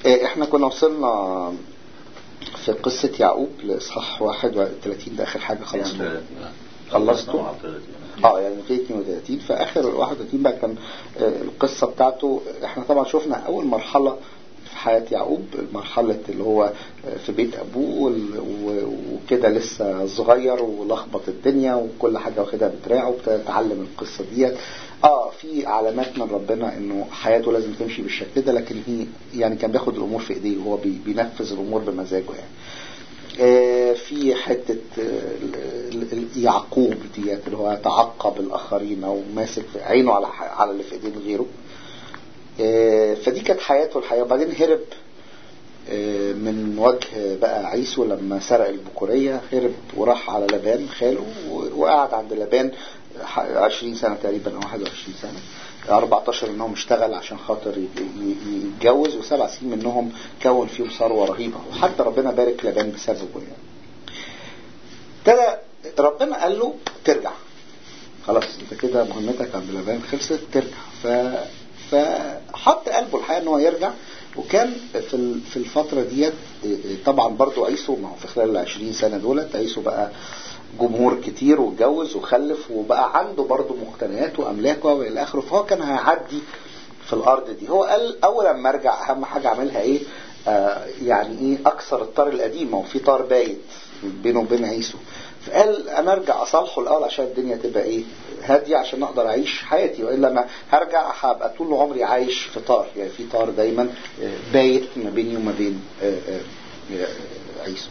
آه، احنا كنا وصلنا في قصة يعقوب لإصحاح 31 ده آخر حاجة خلصنا خلصته اه يعني في 32 في آخر 31 بقى كان آه، القصة بتاعته احنا طبعا شفنا أول مرحلة في حياة يعقوب مرحلة اللي هو آه، في بيت أبوه وال- و- وكده لسه صغير ولخبط الدنيا وكل حاجة واخدها بدراعه وبتتعلم القصة ديت اه في علامات من ربنا انه حياته لازم تمشي بالشكل ده لكن هي يعني كان بياخد الامور في ايديه وهو بي- بينفذ الامور بمزاجه يعني آه، في حتة آه، ال- ال- يعقوب ديت اللي هو يتعقب الآخرين أو ماسك في عينه على ح- على اللي في إيدين غيره آه، فدي كانت حياته الحياة وبعدين هرب آه، من وجه بقى عيسو لما سرق البكورية هرب وراح على لبان خاله و- وقعد عند لبان ح- 20 سنة تقريبا أو 21 سنة 14 منهم اشتغل عشان خاطر ي- ي- يتجوز وسبع سنين منهم كون فيهم ثروة رهيبة وحتى ربنا بارك لبان بسببه يعني ابتدى ربنا قال له ترجع خلاص انت كده مهمتك عند لبان خلصت ترجع ف فحط قلبه الحقيقه ان هو يرجع وكان في ال- في الفتره ديت اه، اه، طبعا برضو عيسو ما هو في خلال ال 20 سنه دولت عيسو بقى جمهور كتير واتجوز وخلف وبقى عنده برضو مقتنيات واملاك والى اخره فهو كان هيعدي في الارض دي هو قال اول ما ارجع اهم حاجه اعملها ايه آه يعني ايه اكسر الطار القديم ما هو في طار بايت بينه وبين عيسو فقال انا ارجع اصالحه الاول عشان الدنيا تبقى ايه هاديه عشان اقدر اعيش حياتي والا ما هرجع هبقى طول عمري عايش في طار يعني في طار دايما آه، بايت ما بيني وما بين آه، آه، آه، عيسو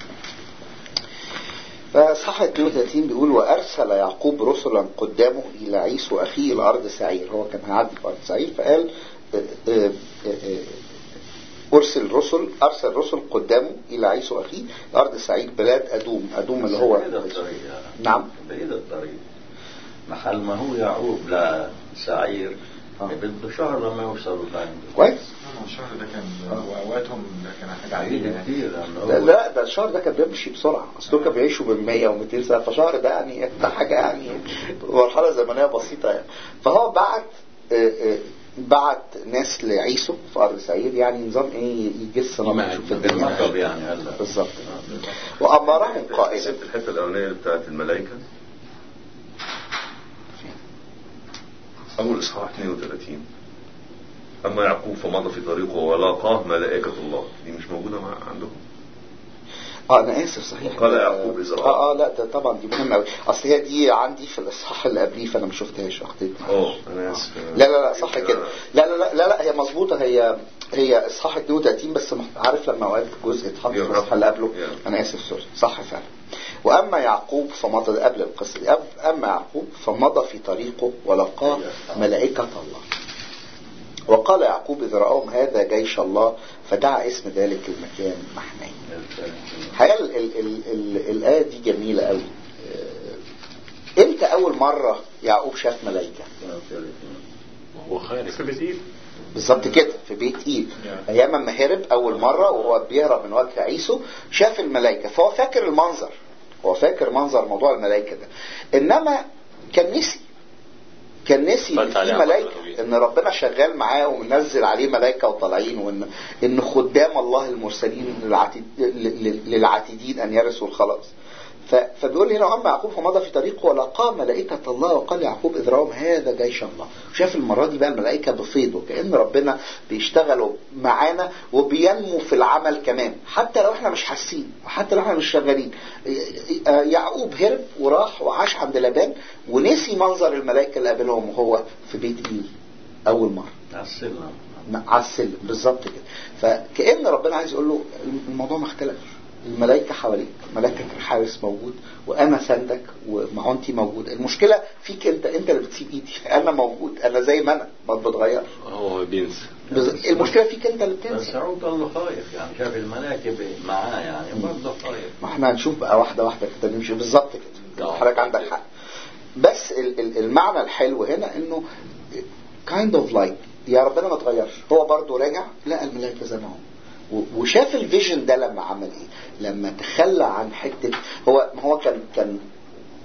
فصح 32 بيقول وارسل يعقوب رسلا قدامه الى عيسو اخيه الى ارض سعير هو كان هيعدي في ارض سعير فقال آه، آه، آه، آه، ارسل رسل ارسل رسل قدامه الى عيسو اخيه ارض سعيد بلاد ادوم ادوم اللي هو بعيد الطريق يعني. نعم بعيد الطريق محل ما هو يعقوب لا سعير آه. بده شهر لما يوصلوا لعنده كويس آه، الشهر ده كان واوقاتهم ده كان حاجه بعيد عاديه يعني كتير لانه لا, هو لا ده الشهر ده كان بيمشي بسرعه اصل دول كانوا بيعيشوا ب 100 و200 سنه فشهر ده يعني ده حاجه يعني مرحله زمنيه بسيطه يعني فهو بعت آه، آه، بعت ناس لعيسو في ارض سعير يعني نظام ايه يجس نبض يشوف الدنيا بالمطب يعني هلا بالظبط وامرهم قائلا سبت الحته الاولانيه بتاعت الملائكه اول اصحاح 32 اما يعقوب فمضى في طريقه ولاقاه ملائكه الله دي مش موجوده مع عندكم اه انا اسف صحيح وقال يعقوب إذا رأى. اه اه لا ده طبعا دي مهمه قوي اصل هي دي عندي في الاصحاح اللي قبليه فانا ما شفتهاش اخطيت اه انا اسف لا لا لا صح كده لا لا لا لا, لا هي مظبوطه هي هي اصحاح 32 بس مح- عارف لما اوقات جزء اتحط في يا الاصحاح رب. اللي قبله يا. انا اسف سوري صح فعلا واما يعقوب فمضى ده قبل القصه دي أب- اما يعقوب فمضى في طريقه ولقاه ملائكه الله وقال يعقوب اذا راهم هذا جيش الله فدعا اسم ذلك المكان محنين الحقيقه ال- ال- ال- ال- الايه دي جميله قوي آه، امتى اول مره يعقوب شاف ملائكه هو خارج في بتقيل بالظبط كده في بيت ايل ايام ما هرب اول مره وهو بيهرب من وجه عيسو شاف الملائكه فهو فاكر المنظر هو فاكر منظر موضوع الملائكه ده انما كان نسي كان نسي ان فات في عليه ملائكه فترة طويلة. ان ربنا شغال معاه ومنزل عليه ملائكه وطالعين وان ان خدام الله المرسلين للعتيد ل- للعتيدين ان يرثوا الخلاص ف- فبيقول هنا اما يعقوب فمضى في طريقه ولقى ملائكه الله وقال يعقوب اذ راهم هذا جيش الله شاف المره دي بقى الملائكه بفيض وكان ربنا بيشتغلوا معانا وبينمو في العمل كمان حتى لو احنا مش حاسين وحتى لو احنا مش شغالين آه، يعقوب هرب وراح وعاش عند لبان ونسي منظر الملائكه اللي قابلهم وهو في بيت ايل اول مره على السلم على السلم بالظبط كده فكأن ربنا عايز يقول له الموضوع ما اختلفش الملائكة حواليك ملائكة الحارس موجود وأنا سندك ومعونتي موجود المشكلة فيك أنت أنت اللي بتسيب إيدي أنا موجود أنا زي ما أنا ما بتغيرش هو بينسى بز- المشكلة فيك أنت اللي بس بتنسى عود الله خايف يعني شاف الملاكب معاه يعني برضه خايف ما احنا هنشوف بقى واحدة واحدة كده نمشي بالظبط كده حضرتك عندك حق بس ال- ال- المعنى الحلو هنا انه kind of like يا ربنا ما تغيرش هو برضه راجع لقى الملائكه زي ما هو و- وشاف الفيجن ده لما عمل ايه لما تخلى عن حته هو ما هو كان كان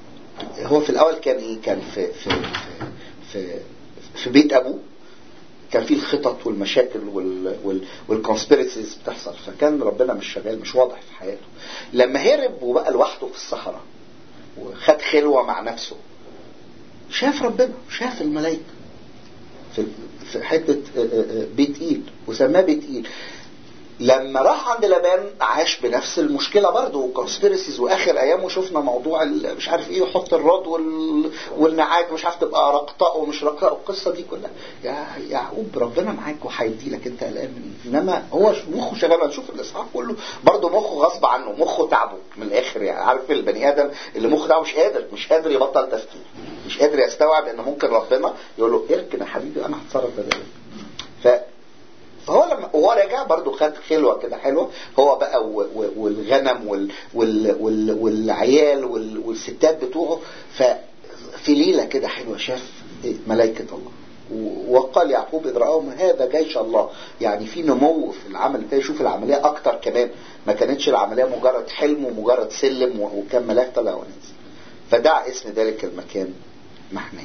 هو في الاول كان ايه كان في في في في, في بيت ابوه كان في الخطط والمشاكل وال وال والكونسبيرسيز بتحصل فكان ربنا مش شغال مش واضح في حياته لما هرب وبقى لوحده في الصحراء وخد خلوة مع نفسه شاف ربنا شاف الملائكة في في حتة آه، آه، آه، بيت إيل وسماه بيت إيل لما راح عند لبان عاش بنفس المشكله برضه وكونسبيرسيز واخر ايامه شفنا موضوع ال- مش عارف ايه يحط الراد وال... والنعاج مش عارف تبقى رقطاء ومش رقاء القصه دي كلها يا يعقوب ربنا معاك وهيدي لك انت قلقان من ايه انما هو ش- مخه شغال هنشوف الاصحاح كله برضه مخه غصب عنه مخه تعبه من الاخر يعني عارف البني ادم اللي مخه تعبه مش قادر مش قادر يبطل تفكير مش قادر يستوعب ان ممكن ربنا يقول له اركن يا حبيبي انا هتصرف بدالك ف فهو لما وهو راجع برضه خد خلوه كده حلوه هو بقى و- و- والغنم وال وال وال والعيال وال والستات بتوعه ففي ليله كده حلوه شاف ملائكه الله و- وقال يعقوب اذ راهم هذا جيش الله يعني في نمو في العمل ابتدى يشوف العمليه اكتر كمان ما كانتش العمليه مجرد حلم ومجرد سلم و- وكان ملاك طلع ونزل فدعا اسم ذلك المكان محنين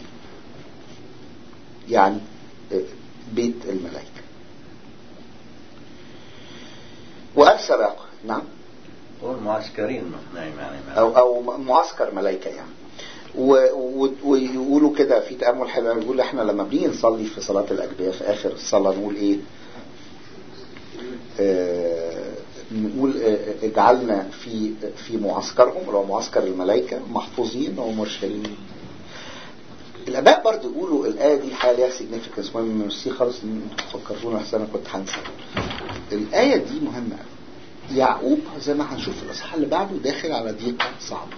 يعني بيت الملائكه وأرسل يعقوب نعم هو المعسكرين نعم يعني أو أو معسكر ملائكة يعني و- و- ويقولوا كده في تأمل حلو يقول احنا لما بنيجي نصلي في صلاة الأجبية في آخر الصلاة نقول إيه؟ آه نقول آه، اجعلنا في في معسكرهم اللي هو معسكر الملائكة محفوظين ومرشدين الآباء برضه يقولوا الآية دي الحقيقة ليها سيجنيفيكانس مهم مش خالص إن فكرتونا أحسن أنا كنت هنسى الآية دي مهمة أوي. يعقوب زي ما هنشوف في الإصحاح اللي بعده داخل على ضيقة صعبة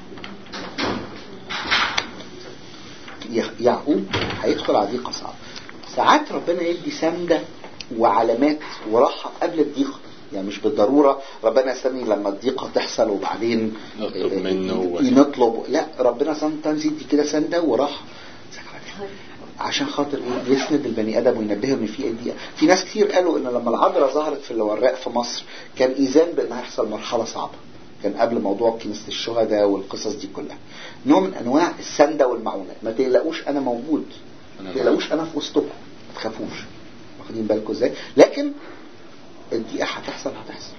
يع- يعقوب هيدخل على ضيقة صعبة ساعات ربنا يدي سندة وعلامات وراحة قبل الضيقة يعني مش بالضرورة ربنا يستني لما الضيقة تحصل وبعدين نطلب آه، منه و- نطلب لا ربنا sometimes يدي كده سندة وراحة عشان خاطر ايه يسند البني ادم وينبهه ان في دقيقه في ناس كتير قالوا ان لما العذراء ظهرت في الوراق في مصر كان ايذان بان هيحصل مرحله صعبه كان قبل موضوع كنيسه الشهداء والقصص دي كلها نوع من انواع السنده والمعونه ما تقلقوش انا موجود ما أنا تقلقوش انا في وسطكم ما تخافوش واخدين بالكم ازاي لكن الدقيقه هتحصل هتحصل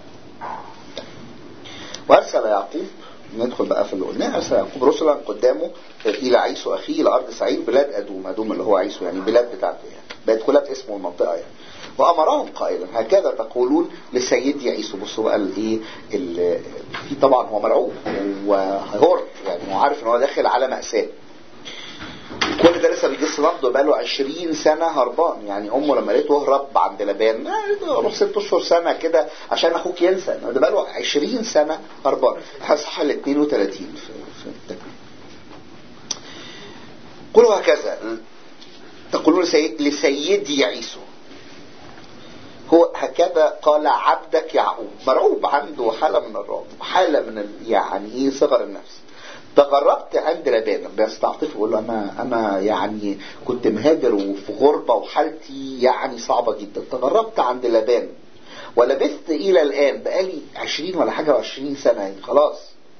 وارسل يعقوب ندخل بقى في اللي قلناه ارسل يعقوب رسلا قدامه الى عيسو اخيه الى ارض سعير بلاد ادوم ادوم اللي هو عيسو يعني بلاد بتاعته يعني بقت كلها باسمه المنطقه يعني وامرهم قائلا هكذا تقولون لسيدي عيسو بصوا بقى الايه ال- في طبعا هو مرعوب وهيهر يعني هو عارف ان هو داخل على ماساه كل ده لسه بيجس نبضه بقاله 20 سنه هربان يعني امه لما لقيته هرب عند لبان آه، روح ست اشهر سنه كده عشان اخوك ينسى ده بقاله 20 سنه هربان هصحى ال 32 في, في التكوين قولوا هكذا تقولون لسي- لسيدي عيسو هو هكذا قال عبدك يعقوب مرعوب عنده حالة من الرعب حالة من ال- يعني ايه صغر النفس تغربت عند لبان بيستعطف يقول له انا انا يعني كنت مهاجر وفي غربة وحالتي يعني صعبة جدا تغربت عند لبان ولبثت الى الان بقالي 20 ولا حاجة وعشرين سنة يعني خلاص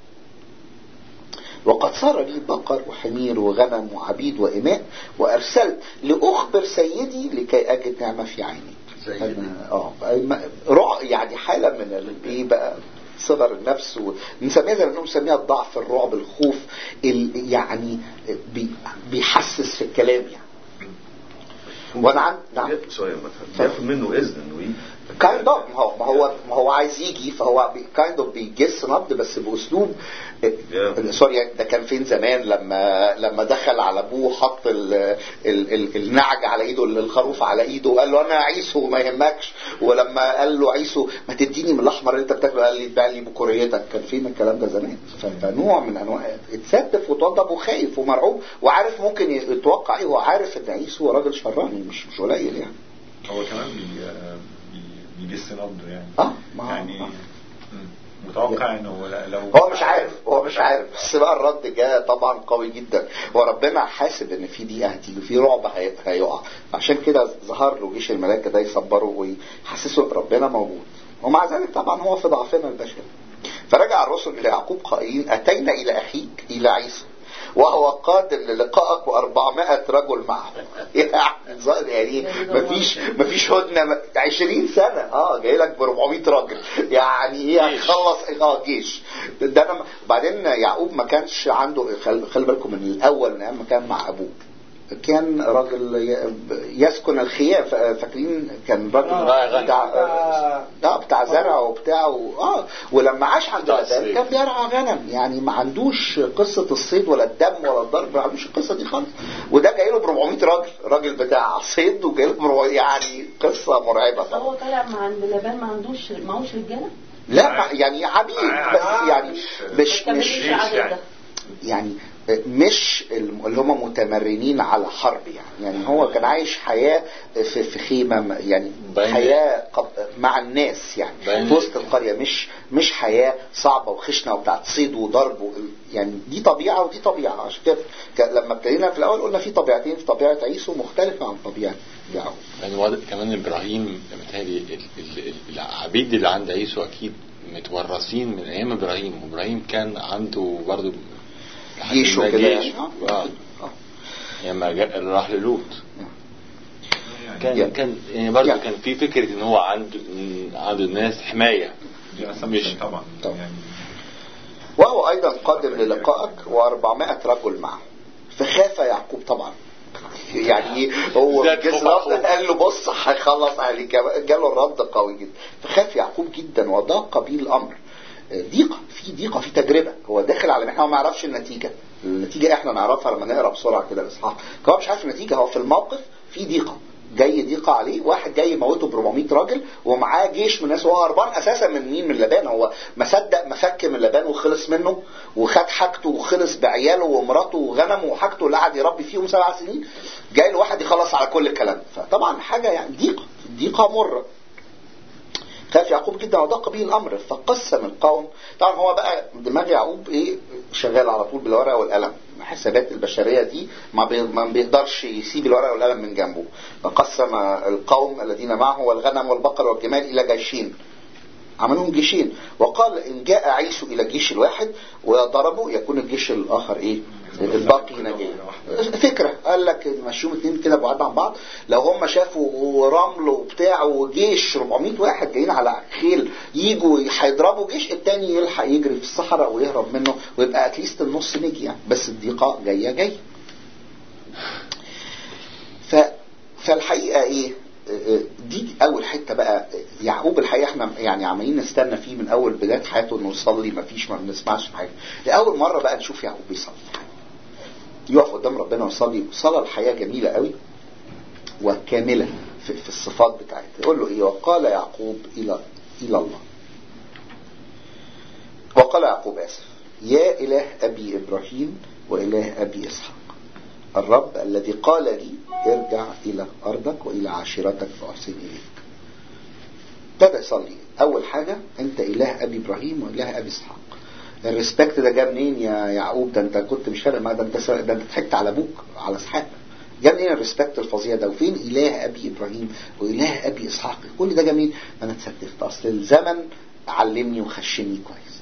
وقد صار لي بقر وحمير وغنم وعبيد وإماء وأرسلت لأخبر سيدي لكي أجد نعمة في عيني سيدي. أنا- اه ما- رع يعني حالة من ال- ايه بقى صغر النفس ونسميها زي ما بنقول نسميها الضعف الرعب الخوف ال- يعني بي بيحسس في الكلام يعني وانا عن نعم سؤال مثلا بياخد منه اذن انه يجي كايند اوف ما هو ما هو ما هو عايز يجي فهو كايند اوف بيجس نبض بس باسلوب Yeah. سوري ده كان فين زمان لما لما دخل على ابوه حط ال ال ال النعج على ايده الخروف على ايده وقال له انا عيسو ما يهمكش ولما قال له عيسو ما تديني من الاحمر اللي انت بتاكله قال لي اتباع لي بكوريتك كان فين الكلام ده زمان فنوع من انواع اتستف وتوضب وخايف ومرعوب وعارف ممكن يتوقع ايه هو عارف ان عيسو راجل شراني مش مش قليل يعني هو كمان بي بي- بيجس نبضه يعني اه ما يعني آه. مم. متوقع انه لو هو مش عارف هو مش عارف بس بقى الرد جاء طبعا قوي جدا وربنا حاسب ان في دقيقه هتيجي وفي رعب هي- هيقع عشان كده ظهر له جيش الملائكه ده يصبره ويحسسه ان ربنا موجود ومع ذلك طبعا هو في ضعفنا البشري فرجع الرسل الى يعقوب قائلين اتينا الى اخيك الى عيسى وهو قادر للقائك و400 رجل معه يعني ظاهر يعني مفيش مفيش هدنه م- 20 سنه اه جاي لك ب 400 راجل يعني ايه هتخلص اه جيش ده انا بعدين يعقوب ما كانش عنده خل- خلي بالكم من الاول من ايام ما كان مع ابوه كان راجل ي- يسكن الخيام فا- فاكرين كان راجل راعي غنم. بتاع اه بتاع زرع وبتاع و... اه ولما عاش عند بتاع لبان الصيد. كان بيرعى غنم يعني ما عندوش قصه الصيد ولا الدم ولا الضرب ما عندوش القصه دي خالص وده جاي له ب 400 راجل راجل بتاع صيد وجاي له ب 400 يعني قصه مرعبه بس هو طبعا طالع مع عند لبان ما عندوش معهوش رجاله لا ما- يعني عبيد بس يعني مش ما مش كملش العدد يعني. ده يعني مش الم- اللي هم متمرنين على حرب يعني يعني هو كان عايش حياة في, في خيمة م- يعني بين- حياة قب- مع الناس يعني بين- في وسط القرية مش مش حياة صعبة وخشنة وبتاعت صيد وضرب و- يعني دي طبيعة ودي طبيعة عشان كده ك- لما ابتدينا في الأول قلنا في طبيعتين في طبيعة عيسو مختلفة عن طبيعة يعقوب يعني واضح كمان ابراهيم متهيألي ال- ال- ال- العبيد اللي عند عيسو اكيد متورثين من ايام ابراهيم وابراهيم كان عنده برضه لحد جيش ما وكده جيش. يعني. اه آه. يعني ما جاء راح للوط كان يعني- كان يعني برضه يعني. كان في فكره ان هو عنده عنده الناس حمايه دي مش- assumption طبعا طبعا. يعني وهو أيضا قادر للقائك و400 رجل معه فخاف يعقوب طبعا يعني هو زاد جس خوفه. رد قال له بص هيخلص عليك جاله الرد قوي جدا فخاف يعقوب جدا وضاق به الامر ضيقه في ضيقه في تجربه هو داخل على احنا ما نعرفش النتيجه النتيجه احنا نعرفها لما نقرا بسرعه كده الاصحاح هو مش عارف النتيجه هو في الموقف في ضيقه جاي ضيقه عليه واحد جاي يموته ب 400 راجل ومعاه جيش من ناس وهو هربان اساسا من مين من لبان هو ما صدق مفك من لبان وخلص منه وخد حاجته وخلص بعياله ومراته وغنمه وحاجته اللي قعد يربي فيهم سبع سنين جاي له واحد يخلص على كل الكلام ده. فطبعا حاجه يعني ضيقه ضيقه مره خاف يعقوب جدا وضاق به الامر فقسم القوم طبعا هو بقى دماغ يعقوب ايه شغال على طول بالورقه والقلم حسابات البشريه دي ما بي- ما بيقدرش يسيب الورقه والقلم من جنبه فقسم القوم الذين معه والغنم والبقر والجمال الى جيشين عملهم جيشين وقال ان جاء عيسو الى الجيش الواحد وضربه يكون الجيش الاخر ايه الباقي نجاه فكره قال لك نمشيهم اتنين كده بعاد عن بعض لو هم شافوا رمل وبتاع وجيش 400 واحد جايين على خيل يجوا هيضربوا جيش التاني يلحق يجري في الصحراء ويهرب منه ويبقى اتليست النص نجي يعني بس الضيقه جايه جايه ف فالحقيقه ايه دي اول حته بقى يعقوب الحقيقه احنا يعني عمالين نستنى فيه من اول بدايه حياته انه يصلي ما فيش ما بنسمعش في حاجه لاول مره بقى نشوف يعقوب بيصلي يقف قدام ربنا ويصلي صلاه الحياه جميله قوي وكامله في, في الصفات بتاعتها يقول له ايه وقال يعقوب الى الى الله وقال يعقوب اسف يا اله ابي ابراهيم واله ابي اسحاق الرب الذي قال لي ارجع إلى أرضك وإلى عشيرتك فأحسن إليك ابتدى يصلي أول حاجة أنت إله أبي إبراهيم وإله أبي إسحاق الريسبكت ده جاب منين يا يعقوب ده أنت كنت مش فارق معاك ده أنت سر- ده أنت ضحكت على أبوك على إسحاق جاب منين الريسبكت الفظيع ده وفين إله أبي إبراهيم وإله أبي إسحاق كل ده جاب منين أنا اتستفت أصل الزمن علمني وخشني كويس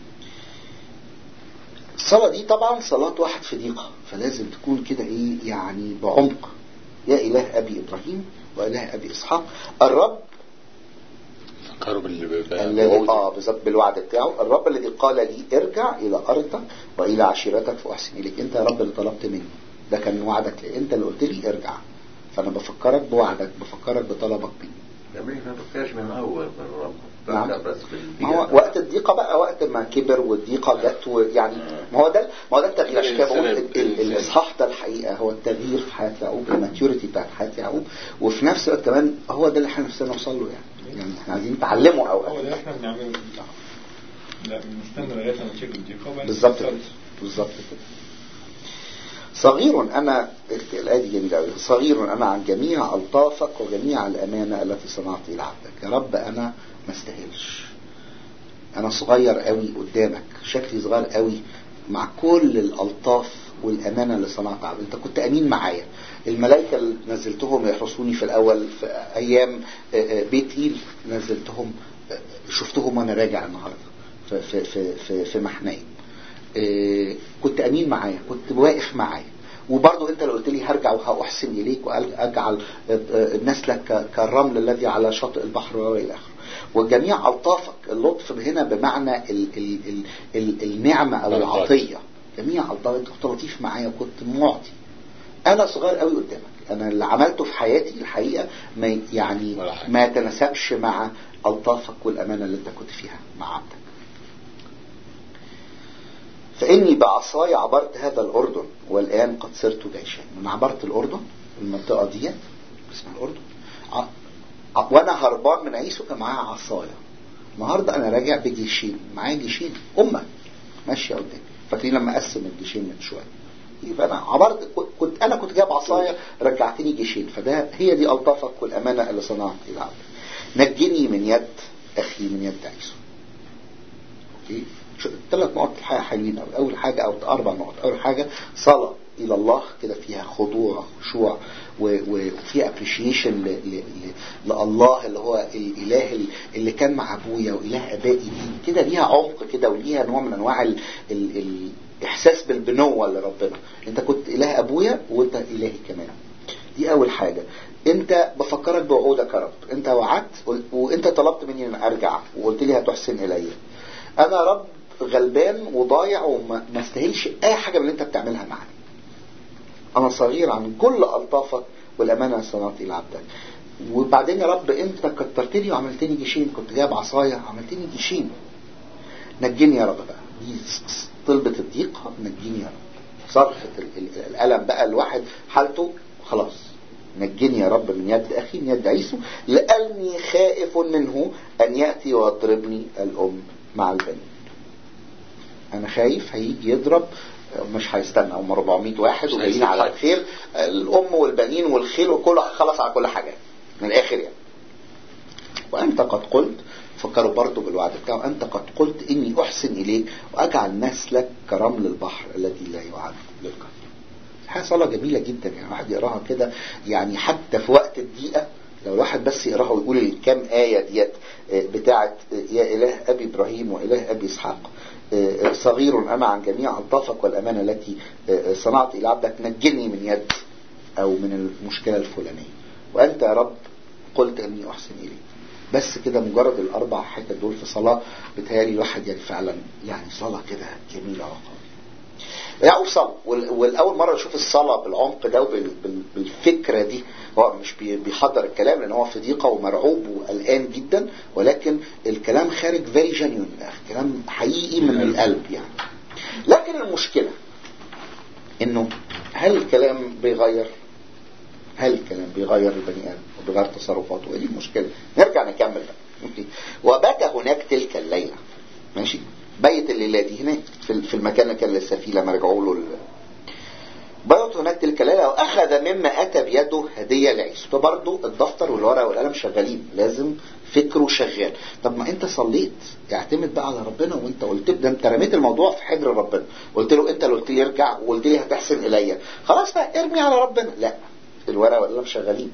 الصلاة دي طبعا صلاة واحد في ضيقة فلازم تكون كده ايه يعني بعمق يا إله أبي إبراهيم وإله أبي إسحاق الرب فكروا بال الذي بالوعود. اه بالظبط بالوعد بتاعه الرب الذي قال لي ارجع إلى أرضك وإلى عشيرتك فأحسن إليك أنت يا رب اللي طلبت مني ده كان وعدك لي أنت اللي قلت لي ارجع فأنا بفكرك بوعدك بفكرك بطلبك مني جميل ما بكاش من اول بالرب نعم. بكى بس ما هو وقت الضيقه بقى وقت ما كبر والضيقه جت ويعني ما هو ده ما هو ده التغيير عشان كده بقول ال- ال- الاصحاح ده الحقيقه هو التغيير في حياه يعقوب الماتيوريتي بتاعت حياه يعقوب وفي نفس الوقت كمان هو ده اللي احنا نفسنا نوصل له يعني يعني احنا عايزين نتعلمه هو اوقات ده احنا بنعمله لا بنستنى لغايه لما تشيك الضيقه وبعدين بالظبط نصلي. كده بالظبط كده صغير انا الايه دي جميله قوي صغير انا عن جميع الطافك وجميع الامانه التي صنعت الى عبدك يا رب انا ما استاهلش انا صغير قوي قدامك شكلي صغير قوي مع كل الالطاف والامانه اللي صنعتها عبدك انت كنت امين معايا الملائكه اللي نزلتهم يحرسوني في الاول في ايام آه، آه، بيت ايل نزلتهم آه، شفتهم وانا راجع النهارده في في في في, في محنايم آه، كنت امين معايا كنت واقف معايا وبرضه انت اللي قلت لي هرجع وهاحسن اليك واجعل نسلك ك- كالرمل الذي على شاطئ البحر والى اخره وجميع الطافك اللطف هنا بمعنى ال ال ال ال النعمه او بركات. العطيه جميع الطافك كنت لطيف معايا وكنت معطي انا صغير قوي قدامك انا اللي عملته في حياتي الحقيقه ما يعني ولا حاجة. ما يتناسبش مع الطافك والامانه اللي انت كنت فيها مع عبدك فإني بعصاي عبرت هذا الأردن والآن قد صرت جيشا من عبرت الأردن المنطقة دي اسمها الأردن ع- ع- وأنا هربان من عيسو كان معايا عصايا النهاردة أنا راجع بجيشين معايا جيشين أمة ماشية قدامي فاكرين لما أقسم الجيشين من شوية يبقى أنا عبرت كنت أنا كنت جايب عصايا رجعتني جيشين فده هي دي ألطافك والأمانة اللي صنعت إلى عبد نجني من يد أخي من يد عيسو اوكي ثلاث نقط الحقيقه حلوين قوي اول حاجه او اربع نقط اول حاجه صلاه الى الله كده فيها خضوع خشوع و- و- وفيها ابريشيشن لله اللي هو الاله ال- اللي كان مع ابويا واله ابائي دي كده ليها عمق كده وليها نوع من انواع ال ال الاحساس بالبنوه لربنا انت كنت اله ابويا وانت الهي كمان دي اول حاجة انت بفكرك بوعودك يا رب انت وعدت و- وانت طلبت مني ان ارجع وقلت لي هتحسن الي انا يا رب غلبان وضايع وما ما استاهلش اي حاجة من اللي انت بتعملها معايا انا صغير عن كل الطافك والامانة صنعت الى عبدك وبعدين يا رب انت كترتني وعملتني جيشين كنت جايب عصاية عملتني جيشين نجيني يا رب بقى دي طلبة الضيق نجيني يا رب صرخة ال- ال- الألم بقى الواحد حالته خلاص نجني يا رب من يد أخي من يد عيسو لأني خائف منه أن يأتي ويضربني الأم مع البنين أنا خايف هيجي يضرب مش هيستنى هم 400 واحد مش وجايين هيسيب على حد. الخير الأم والبنين والخيل وكله خلص على كل حاجة من الآخر يعني وأنت قد قلت فكروا برضو بالوعد بتاعه أنت قد قلت إني أحسن إليك وأجعل نسلك كرمل البحر الذي لا يعد للقتل حاجة صلاة جميلة جدا يعني واحد يقراها كده يعني حتى في وقت الضيقة لو الواحد بس يقراها ويقول الكام آية ديت آه، بتاعت آه، يا إله أبي إبراهيم وإله أبي إسحاق آه، آه، صغير أنا عن جميع ألطافك والأمانة التي آه، آه، صنعت إلى عبدك نجني من يد أو من المشكلة الفلانية وأنت يا رب قلت أني أحسن إليك بس كده مجرد الأربع حتت دول في صلاة بتهيألي الواحد يعني فعلا يعني صلاة كده جميلة وقوية يعقوب صلى وال- والأول مرة يشوف الصلاة بالعمق ده وبالفكرة دي هو مش بي- بيحضر الكلام لأن هو في ضيقة ومرعوب وقلقان جدا ولكن الكلام خارج فيري جينيون كلام حقيقي من القلب يعني لكن المشكلة إنه هل الكلام بيغير هل الكلام بيغير البني ادم وبيغير تصرفاته ايه دي المشكله نرجع نكمل بقى أوكي. وبات هناك تلك الليله ماشي بيت الليله دي هناك في في المكان اللي كان لسه فيه لما رجعوا له ال- بيت هناك تلك الليله واخذ مما اتى بيده هديه لعيسو فبرضه الدفتر والورقه والقلم شغالين لازم فكره شغال طب ما انت صليت اعتمد بقى على ربنا وانت قلت ده انت رميت الموضوع في حجر ربنا قلت له انت اللي قلت لي ارجع وقلت لي هتحسن اليا خلاص بقى ارمي على ربنا لا الورقه والقلم شغالين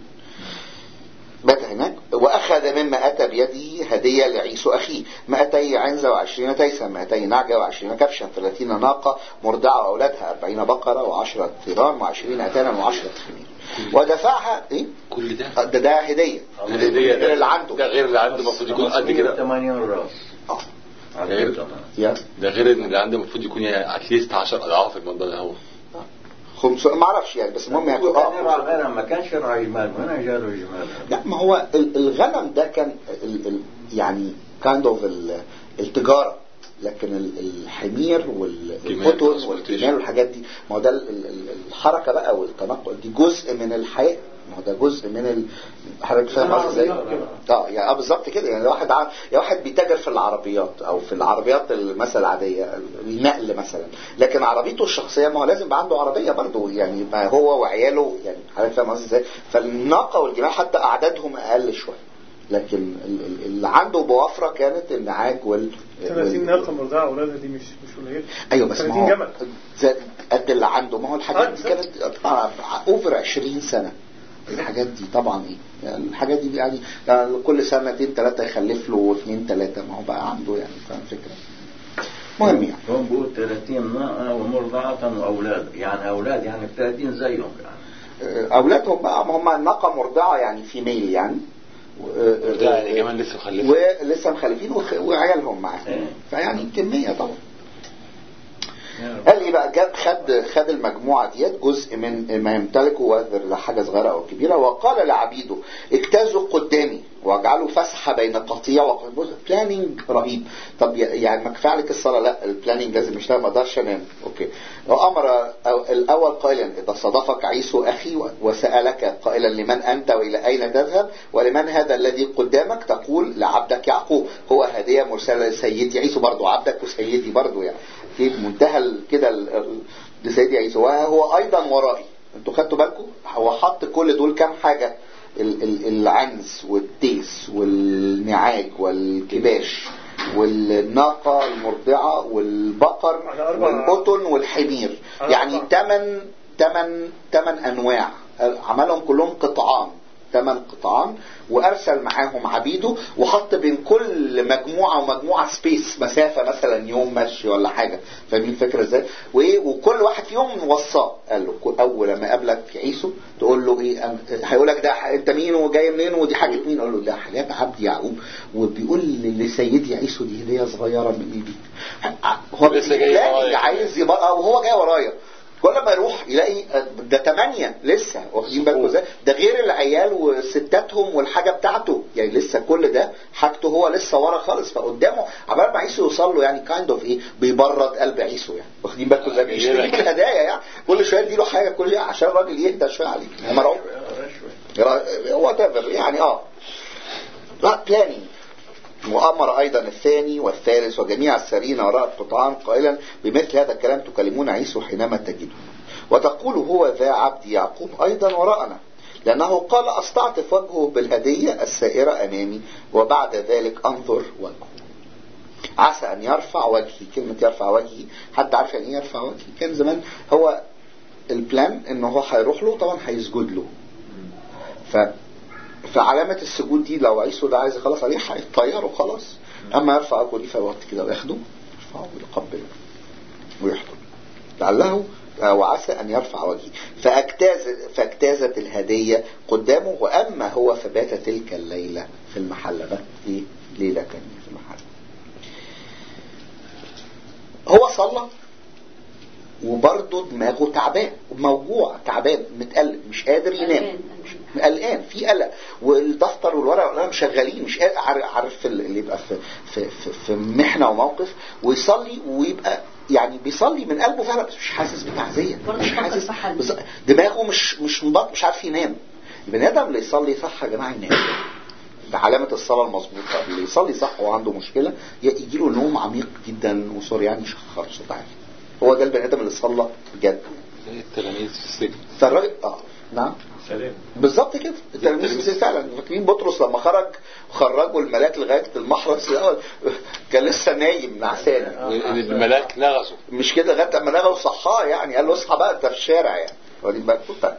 بات هناك وأخذ مما أتى بيده هدية لعيسو أخيه مائتي عنزة وعشرين تيسا مائتي نعجة وعشرين كبشا ثلاثين ناقة مرضعة وأولادها أربعين بقرة وعشرة ثيران وعشرين أتانا وعشرة خمير ودفعها إيه؟ كل ده ده ده هدية الهدية غير اللي عنده ده غير اللي عنده المفروض يكون قد كده 80 راس آه. غير عظيم يا ده غير ان اللي عنده المفروض يكون اتليست 10 اضعاف المبلغ ده هو خمس ما اعرفش يعني بس المهم يعني وكان يرعى آه. الغنم ما كانش يرعى جمال وين جاله الجمال لا ما هو ال- الغنم ده كان ال ال يعني كايند اوف التجارة لكن ال- الحمير والقطن transportation. والجمال والحاجات دي ما هو ده ال- ال- ال- الحركة بقى والتنقل دي جزء من الحياة ما هو ده جزء من ال... حضرتك فاهم قصدي ازاي؟ اه يعني اه بالظبط كده يعني واحد ع... يا واحد بيتاجر في العربيات او في العربيات مثلا العاديه النقل مثلا لكن عربيته الشخصيه ما هو لازم يبقى عنده عربيه برضه يعني ما هو وعياله يعني حضرتك فاهم قصدي ازاي؟ فالناقه والجمال حتى اعدادهم اقل شويه لكن ال- ال- اللي عنده بوفره كانت النعاج وال 30 ناقه مرضعه اولادها دي مش مش قليله ايوه بس 30 ما هو جمل زي- قد اللي عنده ما هو الحاجات آه، دي كانت طبعا اوفر 20 سنه الحاجات دي طبعا ايه يعني الحاجات دي يعني, يعني كل سنتين ثلاثه يخلف له اثنين ثلاثه ما هو بقى عنده يعني فاهم الفكره مهم يعني هم بيقول 30 ناقة ومرضعة وأولاد يعني أولاد يعني 30 زيهم يعني اولادهم بقى ما هم ناقه مرضعه يعني فيميل يعني و- ده يعني كمان لسه مخلفه ولسه مخلفين وخ- وعيالهم معاه إيه. فيعني كميه طبعا قال ايه بقى جاب خد خد المجموعه ديت جزء من ما يمتلكه وذر لا حاجه صغيره او كبيره وقال لعبيده اجتازوا قدامي واجعلوا فسحه بين قطيع وقطيع بلاننج رهيب طب ي- يعني ما كفايه عليك الصلاه لا البلاننج لازم يشتغل ما اقدرش انام اوكي وامر أو- الاول قائلا اذا صادفك عيسو اخي و- وسالك قائلا لمن انت والى اين تذهب ولمن هذا الذي قدامك تقول لعبدك يعقوب هو هديه مرسله لسيدي عيسو برضو عبدك وسيدي برضو يعني في منتهى ال- كده ال- ال- لسيدي عيسو وهو ايضا ورائي انتوا خدتوا بالكم هو حط كل دول كام حاجه ال- ال- العنز والتيس والنعاج والكباش والناقة المرضعة والبقر على أربع- والقطن والحمير على يعني أربع. تمن تمن تمن أنواع عملهم كلهم قطعان ثمان قطعان وارسل معاهم عبيده وحط بين كل مجموعه ومجموعه سبيس مسافه مثلا يوم مشي ولا حاجه فاهمين الفكره ازاي؟ وايه وكل واحد فيهم وصاه قال له كل- اول لما يقابلك عيسو تقول له ايه أم- هيقول لك ده ح- انت مين وجاي منين ودي حاجه مين؟ قول له ده حاجات عبد يعقوب وبيقول لسيدي عيسو دي هديه صغيره من ايدي هو لسه جاي بيلاقي ورايا. عايز يبقى وهو جاي ورايا كل ما يروح يلاقي ده ثمانية لسه واخدين بالكم ازاي ده غير العيال وستاتهم والحاجة بتاعته يعني لسه كل ده حاجته هو لسه ورا خالص فقدامه عبال ما عيسو يوصل له يعني كايند اوف ايه بيبرد قلب عيسو يعني واخدين بالكم ازاي بيشتري جايلك. الهدايا يعني كل شويه يديله حاجه كل شويه عشان الراجل يهدى شويه عليه مرعوب هو يعني اه لا بلانينج وأمر أيضا الثاني والثالث وجميع السارين وراء القطعان قائلا بمثل هذا الكلام تكلمون عيسو حينما تجدون وتقول هو ذا عبد يعقوب أيضا وراءنا لأنه قال أستعطف وجهه بالهدية السائرة أمامي وبعد ذلك أنظر وجهه عسى أن يرفع وجهي كلمة يرفع وجهي حد عارف يعني إيه يرفع وجهي كان زمان هو البلان إن هو هيروح له طبعا هيسجد له ف فعلامة السجود دي لو عيسو ده عايز يخلص عليه هيطيره خلاص أما يرفع أبو ليه في وقت كده وياخده يرفعه ويقبله ويحضر لعله وعسى أن يرفع وجهي فاجتاز فاجتازت الهدية قدامه وأما هو فبات تلك الليلة في المحل بات إيه ليلة تانية في المحل هو صلى وبرضه دماغه تعبان موجوع تعبان متقلب مش قادر ينام مش قلقان في قلق والدفتر والورق والقلم شغالين مش قادر عارف- عارف اللي يبقى في في في, في محنه وموقف ويصلي ويبقى يعني بيصلي من قلبه فعلا بس مش حاسس بتعزيه برضه مش بيفكر حاسس في حل. بس دماغه مش مش منبط مش عارف ينام البني ادم اللي يصلي صح يا جماعه ينام ده علامة الصلاة المظبوطة اللي يصلي صح وعنده مشكلة يجي له نوم عميق جدا وسوري يعني يشخر صوت عالي هو ده البني ادم اللي صلى بجد زي التلاميذ في السجن فالراجل اه نعم سلام بالظبط كده التلاميذ فعلا فاكرين بطرس لما خرج خرجوا الملاك لغايه المحرس الاول كان لسه نايم نعسان الملاك نغصوا مش كده لغايه اما نغى وصحاه يعني قال له اصحى بقى انت في الشارع يعني واخدين بالكم ف-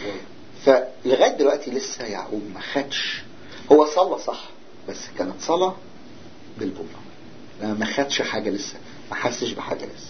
فلغايه دلوقتي لسه يعقوب ما خدش هو صلى صح بس كانت صلاه بالبومه ما خدش حاجه لسه ما حسش بحاجه لسه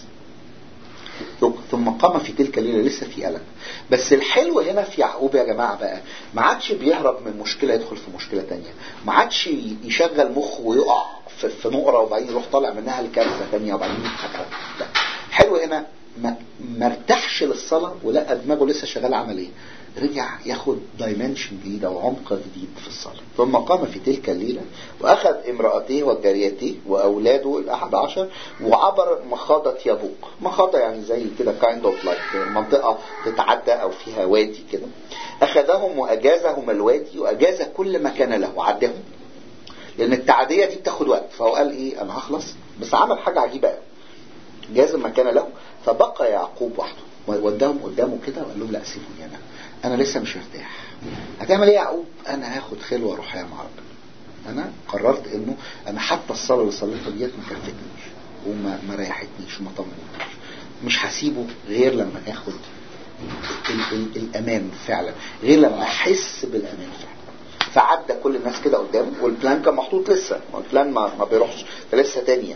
ثم قام في تلك الليله لسه في قلق بس الحلو هنا في يعقوب يا جماعه بقى ما عادش بيهرب من مشكله يدخل في مشكله تانية ما عادش يشغل مخه ويقع في, في نقره وبعدين يروح طالع منها لكارثه تانية وبعدين يضحك لا حلو هنا ما ما ارتاحش للصلاه ولقى دماغه لسه شغال عمل ايه رجع ياخد دايمنشن جديد او عمق جديد في الصلاه ثم قام في تلك الليله واخذ امرأتيه وجاريتيه واولاده الاحد عشر وعبر مخاضة يبوق مخاضة يعني زي كده كايند اوف لايك منطقة تتعدى او فيها وادي كده اخذهم واجازهم الوادي واجاز كل ما كان له عدهم لان التعدية دي بتاخد وقت فهو قال ايه انا هخلص بس عمل حاجة عجيبة قوي جاز ما كان له فبقى يعقوب وحده وداهم قدامه كده وقال لهم لا سيبوني انا انا لسه مش مرتاح هتعمل ايه يا يعقوب انا هاخد خلوه روحيه مع ربنا انا قررت انه انا حتى الصلاه اللي صليتها ديت ما كفتنيش وما ما ريحتنيش وما طمنتنيش مش هسيبه غير لما اخد ال ال الامان فعلا غير لما احس بالامان فعلا فعدى كل الناس كده قدامه والبلان كان محطوط لسه ما البلان ما, ما بيروحش ده لسه تاني يعني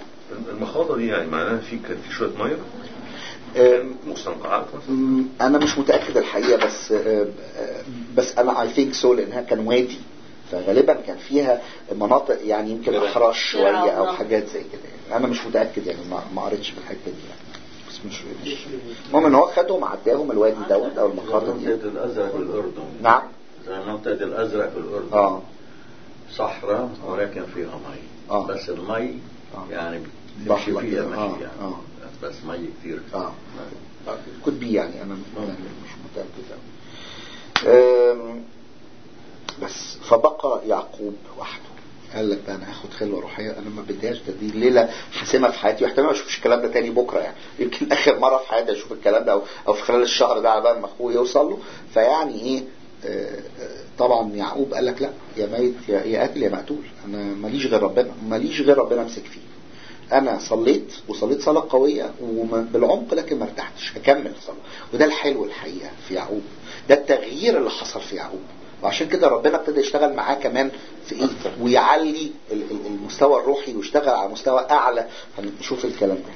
المخاضة دي يعني معناها في كان في شوية مية آم، مستنقعات مثلا مم، انا مش متاكد الحقيقه بس آه، آه، بس انا اي ثينك سو لانها كان وادي فغالبا كان فيها مناطق يعني يمكن كده. احراش شويه او نعم. حاجات زي كده يعني انا مش متاكد يعني ما ما قريتش في الحته دي يعني بس مش مش المهم ان هو خدهم عداهم الوادي دوت او المخاطر دي منطقة الأزرق في الأردن نعم زي منطقة الأزرق في الأردن اه صحراء ولكن فيها مي آه. بس المي آه. يعني ضحلة تمشي فيها كده. مشي آه. يعني آه. بس مي كثير اه كود بي يعني انا يعني مش متاكد أوي. أم، بس فبقى يعقوب وحده قال لك بقى انا هاخد خلوه روحيه انا ما بديهاش ده دي ليله حاسمه في حياتي واحتمال ما اشوفش الكلام ده تاني بكره يعني يمكن اخر مره في حياتي اشوف الكلام ده او, أو في خلال الشهر ده على بال ما اخوه يوصل له فيعني ايه آه، آه، طبعا يعقوب قال لك لا يا ميت يا يا قاتل يا مقتول انا ماليش غير ربنا ماليش غير ربنا امسك فيه انا صليت وصليت صلاه قويه وبالعمق لكن ما ارتحتش هكمل صلاه وده الحلو الحقيقه في يعقوب ده التغيير اللي حصل في يعقوب وعشان كده ربنا ابتدى يشتغل معاه كمان في ايه ويعلي ال- ال- المستوى الروحي ويشتغل على مستوى اعلى هنشوف الكلام ده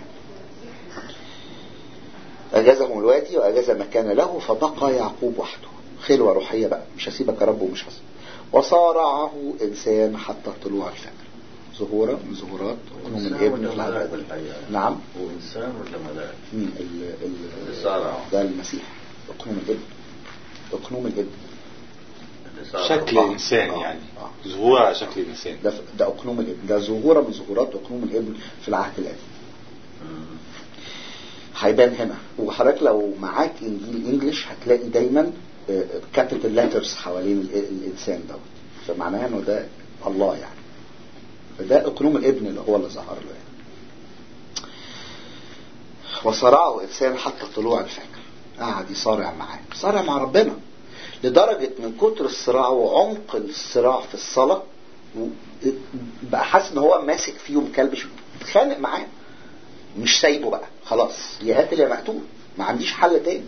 اجازهم الوادي واجاز ما كان له فبقى يعقوب وحده خلوه روحيه بقى مش هسيبك يا رب ومش هسيبك وصارعه انسان حتى طلوع الفجر ظهورا من ظهورات أقنوم إنسان الابن ولا في ملاك العدد بالحقيقة نعم هو إنسان ولا ملاك مم، ال- ال- اللي صارعه ده المسيح أقنوم الابن أقنوم الابن اللي صارعه. شكل آه. انسان آه. يعني آه. ظهور على شكل انسان ده ده أقنوم الابن ده ظهورا من ظهورات أقنوم الابن في العهد القديم مم. هيبان هنا وحضرتك لو معاك انجيل انجلش هتلاقي دايما كابيتال ليترز حوالين ال- الانسان دوت فمعناها انه ده الله يعني فده اقنوم الابن اللي هو اللي ظهر له يعني وصرعه انسان حتى طلوع الفجر قعد يصارع معاه صارع مع ربنا لدرجة من كتر الصراع وعمق الصراع في الصلاة و- بقى حاسس ان هو ماسك فيه ومكلبش اتخانق معاه مش سايبه بقى خلاص يا قاتل يا مقتول ما عنديش حل تاني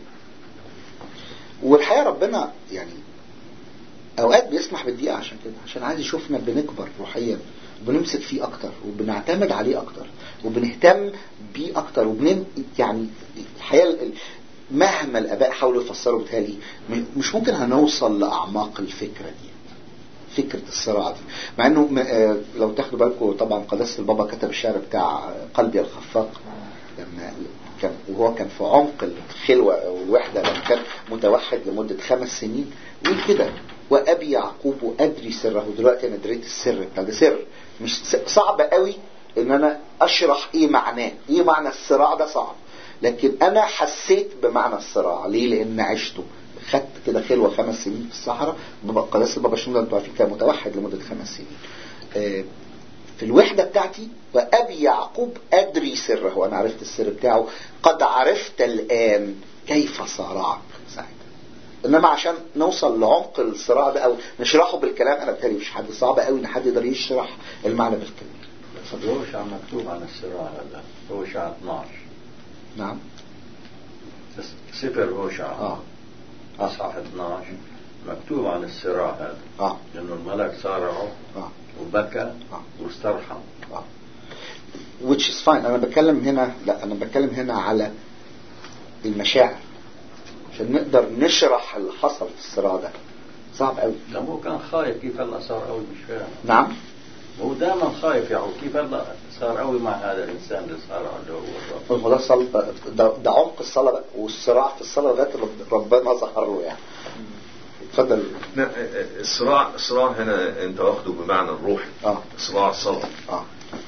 والحقيقة ربنا يعني اوقات بيسمح بالدقيقة عشان كده عشان عايز يشوفنا بنكبر روحيا وبنمسك فيه اكتر وبنعتمد عليه اكتر وبنهتم بيه اكتر وبن يعني الحقيقة ال- مهما الاباء حاولوا يفسروا بتهيألي م- مش ممكن هنوصل لاعماق الفكرة دي فكرة الصراع دي مع انه م- آه، لو تاخدوا بالكم طبعا قداسة البابا كتب الشعر بتاع قلبي الخفاق لما كان وهو كان في عمق الخلوة والوحدة لما كان متوحد لمدة خمس سنين يقول كده وأبي يعقوب أدري سره دلوقتي أنا دريت السر بتاع ده سر مش س- صعب قوي إن أنا أشرح إيه معناه إيه معنى الصراع ده صعب لكن أنا حسيت بمعنى الصراع ليه لأن عشته خدت كده خلوة خمس سنين في الصحراء بابا قداسة البابا شنودة انتوا عارفين كان متوحد لمدة خمس سنين آه، في الوحدة بتاعتي وأبي يعقوب أدري سره أنا عرفت السر بتاعه قد عرفت الآن كيف صارعك ساعتها إنما عشان نوصل لعمق الصراع ده أو نشرحه بالكلام أنا بتهيألي مش حد صعب قوي إن حد يقدر يشرح المعنى بالكلام بس هوشع مكتوب عن الصراع هذا هوشع 12 نعم بس سفر هوشع آه اصحاح 12 مكتوب عن الصراع هذا آه انه الملك صارعه آه وبكى آه. واسترحم آه which is fine أنا بتكلم هنا لا أنا بتكلم هنا على المشاعر عشان نقدر نشرح اللي حصل في الصراع ده صعب قوي لما هو كان خايف كيف هلا صار قوي مش فاهم نعم هو دائما خايف يعني كيف هلا صار قوي مع هذا الانسان اللي صار اللي هو الرب هو ده صل... ده, ده عمق الصلاة بقى والصراع في الصلاة لغاية رب- ربنا ظهر له يعني اتفضل لا الصراع الصراع هنا انت واخده بمعنى الروحي اه صراع الصلاة اه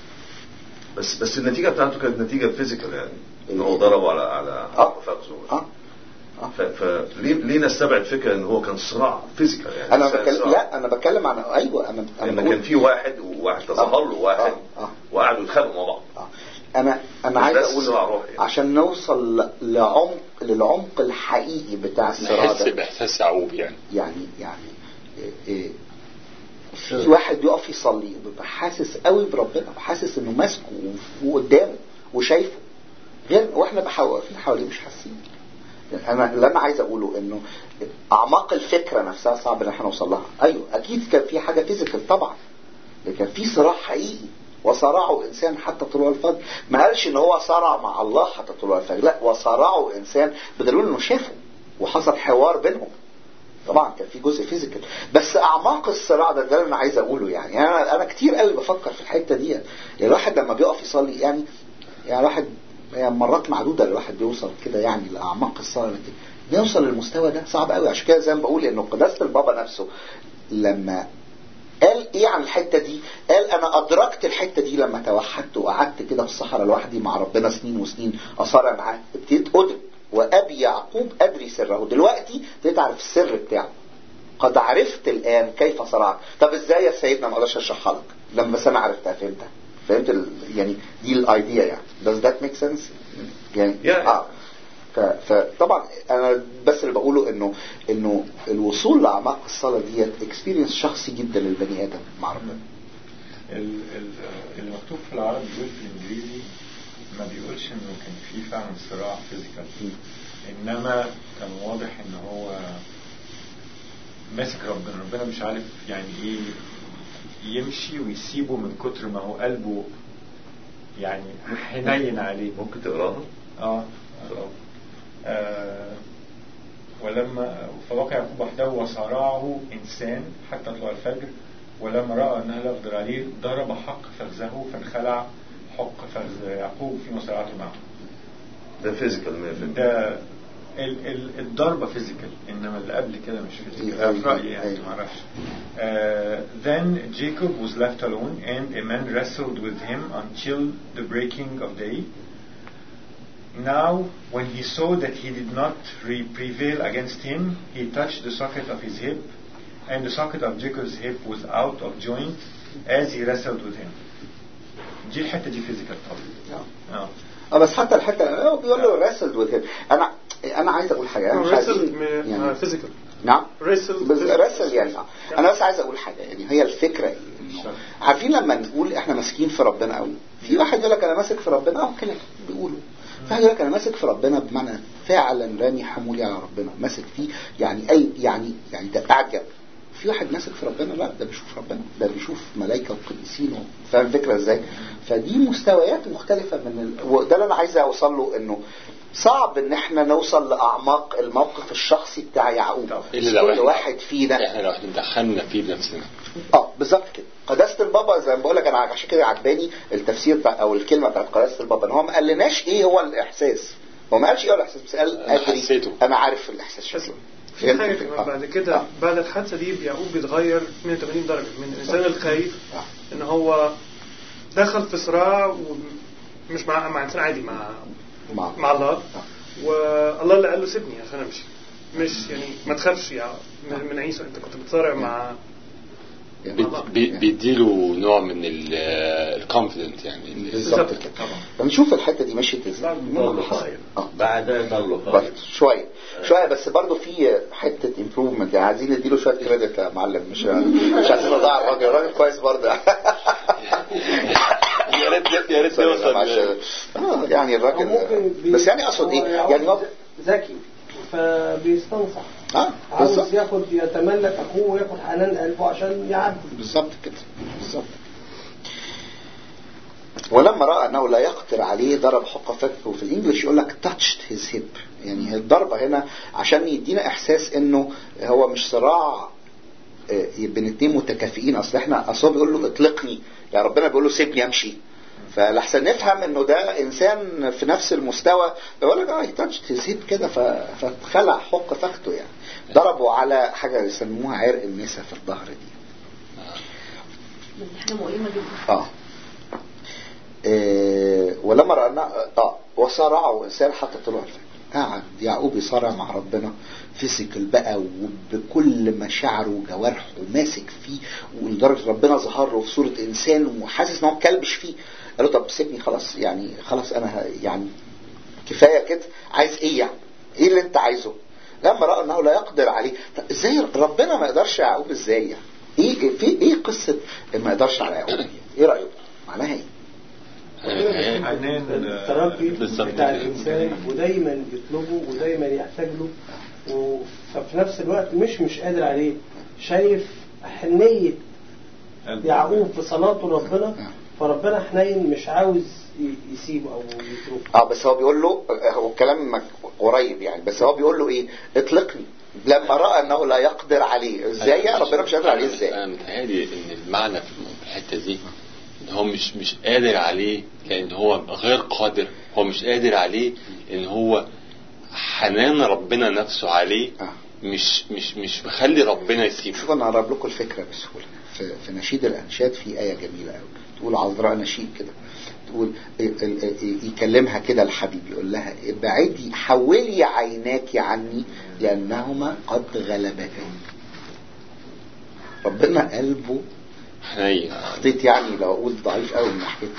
بس بس النتيجة بتاعته كانت نتيجة فيزيكال يعني ان هو ضربه على على آه. فخذه اه ف- فليه ليه نستبعد فكرة ان هو كان صراع فيزيكال يعني انا صراع- بتكلم صراع. لا انا بتكلم عن ايوه انا انا ان بقول- كان في واحد وواحد تظهر له واحد آه. آه. وقعدوا يتخانقوا مع بعض آه. انا انا مش عايز بس اقول صراع روحي. عشان نوصل ل- لعمق للعمق الحقيقي بتاع الصراع نحس ده باحساس يعقوب يعني يعني يعني إيه إيه في واحد يقف يصلي بيبقى حاسس قوي بربنا وحاسس انه ماسكه وقدامه وشايفه غير واحنا بحاول واقفين حواليه مش حاسين انا اللي انا عايز اقوله انه اعماق الفكره نفسها صعب ان احنا نوصل لها ايوه اكيد كان في حاجه فيزيكال طبعا لكن في صراع حقيقي وصارعوا انسان حتى طلوع الفجر ما قالش ان هو صارع مع الله حتى طلوع الفجر لا وصارعوا انسان بدليل انه شافه وحصل حوار بينهم طبعا كان في جزء فيزيكال بس اعماق الصراع ده ده اللي انا عايز اقوله يعني انا انا كتير قوي بفكر في الحته دي يعني الواحد لما بيقف يصلي يعني يعني الواحد يعني مرات معدوده الواحد بيوصل كده يعني لاعماق الصلاه لكن بيوصل للمستوى ده صعب قوي عشان كده زي ما بقول انه قداسه البابا نفسه لما قال ايه عن الحته دي قال انا ادركت الحته دي لما توحدت وقعدت كده في الصحراء لوحدي مع ربنا سنين وسنين اصارع معاه ابتديت ادرك وابي يعقوب ادري سره دلوقتي ابتديت اعرف السر بتاعه قد عرفت الان كيف صرعت طب ازاي يا سيدنا ما اقدرش اشرحها لك لما بس انا عرفتها فهمتها فهمت ال... يعني دي الايديا يعني does that make sense يعني يعني. اه ف... فطبعا انا بس اللي بقوله انه انه الوصول لاعماق الصلاه ديت اكسبيرينس شخصي جدا للبني ادم مع ربنا ال- ال- اللي مكتوب في العربي بيقول في الانجليزي ما بيقولش انه كان في فعلا صراع فيزيكال انما كان واضح ان هو ماسك ربنا ربنا مش عارف يعني ايه يمشي ويسيبه من كتر ما هو قلبه يعني حنين عليه ممكن تقراها؟ اه آه ولما فوقع يعقوب وحده وصارعه انسان حتى طلع الفجر ولما راى انها لا يقدر عليه ضرب حق فخذه فانخلع حق فخذ يعقوب في مصارعته معه ده فيزيكال 100% ده ال ال الضربه فيزيكال انما اللي قبل كده مش فيزيكال أيوة، في رايي يعني أيوة. ما اعرفش Uh, then Jacob was left alone and a man wrestled with him until the breaking of day Now, when he saw that he did not re- prevail against him, he touched the socket of his hip, and the socket of Jacob's hip was out of joint as he wrestled with him. دي الحتة دي فيزيكال طبعا. اه اه بس حتى الحته هو بيقول له راسل وذ انا انا عايز اقول حاجه انا مش ريسل عايزين يعني فيزيكال نعم ريسل بس رسل يعني آه. انا بس عايز اقول حاجه يعني هي الفكره إيه؟ إنه عارفين لما نقول احنا ماسكين في ربنا قوي في واحد يقول لك انا ماسك في ربنا اه كده بيقولوا في واحد يقول لك انا ماسك في ربنا بمعنى فعلا رامي حمولي على ربنا ماسك فيه يعني اي يعني يعني ده اعجب في واحد ماسك في ربنا لا ده بيشوف ربنا ده بيشوف ملائكه وقديسين و- فاهم الفكره ازاي فدي مستويات مختلفه من ال... وده اللي انا عايز اوصل له انه صعب ان احنا نوصل لاعماق الموقف الشخصي بتاع يعقوب إلا لو كل إحنا- واحد فينا احنا لو احنا دخلنا فيه بنفسنا اه بالظبط كده قداسه البابا زي ما بقول لك انا عشان كده عجباني التفسير بتاع او الكلمه بتاعت قداسه البابا ان هو ما قالناش ايه هو الاحساس هو ما قالش ايه هو الاحساس بس قال أنا ادري حسيته. انا عارف الاحساس بس شكله في فهمت حاجة الفكرة؟ كمان بعد كده آه. بعد الحادثة دي يعقوب بيتغير 180 درجة من الإنسان الخايف آه. إن هو دخل في صراع ومش مع مع إنسان عادي مع مع مع الله والله اللي قال له سيبني عشان أمشي مش يعني ما تخافش يا من من عيسى أنت كنت بتصارع مع يعني بيد- بي- بيديله نوع من الكونفدنت يعني بالظبط كده فنشوف الحته دي مشيت ازاي ضل خايف اه بعد ضل بس خايف شويه شويه بس برضه في حته امبروفمنت يعني عايزين نديله شويه كريدت يا معلم مش مش عايزين نضيع الراجل الراجل كويس برضه يا ريت يا ريت عشان- اه يعني أو ممكن الراجل بي- بس يعني اقصد ايه هو يعني هو ذكي فبيستنصح اه عاوز بالظبط ياخد يتملك اخوه وياخد حنان قلبه عشان يعدي بالظبط كده بالظبط ولما راى انه لا يقدر عليه ضرب حق فكه في الانجليش يقول لك touched his hip يعني الضربه هنا عشان يدينا احساس انه هو مش صراع آه، بين اتنين متكافئين اصل احنا اصل هو بيقول له اطلقني يعني ربنا بيقول له سيبني امشي فلحسن نفهم انه ده انسان في نفس المستوى يقول لك اه touched his hip كده ف- فاتخلع حق فخته يعني ضربوا على حاجه يسموها عرق النسا في الظهر دي بس دي حاجه مؤلمه جدا اه إيه ولما رأنا اه وصارعوا انسان حتى طلوع الفجر قعد يعقوب يصارع مع ربنا فيزيكال بقى وبكل مشاعره وجوارحه وماسك فيه ولدرجه ربنا ظهر له في صوره انسان وحاسس ان هو مكلبش فيه قال له طب سيبني خلاص يعني خلاص انا ه- يعني كفايه كده عايز ايه يعني؟ ايه اللي انت عايزه؟ لما راى انه لا يقدر عليه طب ازاي ربنا ما يقدرش يا يعقوب ازاي يعني؟ ايه في ايه قصه ما يقدرش على يعقوب؟ ايه رايك؟ معناها ايه؟ حنان التربي بالظبط بتاع كده. الانسان ودايما يطلبه ودايما يحتاج له و- ففي نفس الوقت مش مش قادر عليه شايف حنية يعقوب في صلاته ربنا فربنا حنين مش عاوز ي- يسيبه او يتركه اه بس هو بيقول له هو الكلام مك- قريب يعني بس هو بيقول له ايه اطلقني لما راى انه لا يقدر عليه ازاي يا ربنا مش قادر عليه ازاي انا متهيألي ان المعنى في الحته دي ان هو مش مش قادر عليه لان هو غير قادر هو مش قادر عليه ان هو حنان ربنا نفسه عليه آه. مش مش مش مخلي ربنا يسيبه شوف انا هقرب لكم الفكره بسهوله في, في نشيد الانشاد في ايه جميله قوي تقول عذراء نشيد كده تقول ال- ال- ال- يكلمها كده الحبيب يقول لها ابعدي حولي عيناك عني لانهما قد غلبتني ربنا قلبه حنين خطيت يعني لو اقول ضعيف قوي من ناحيتنا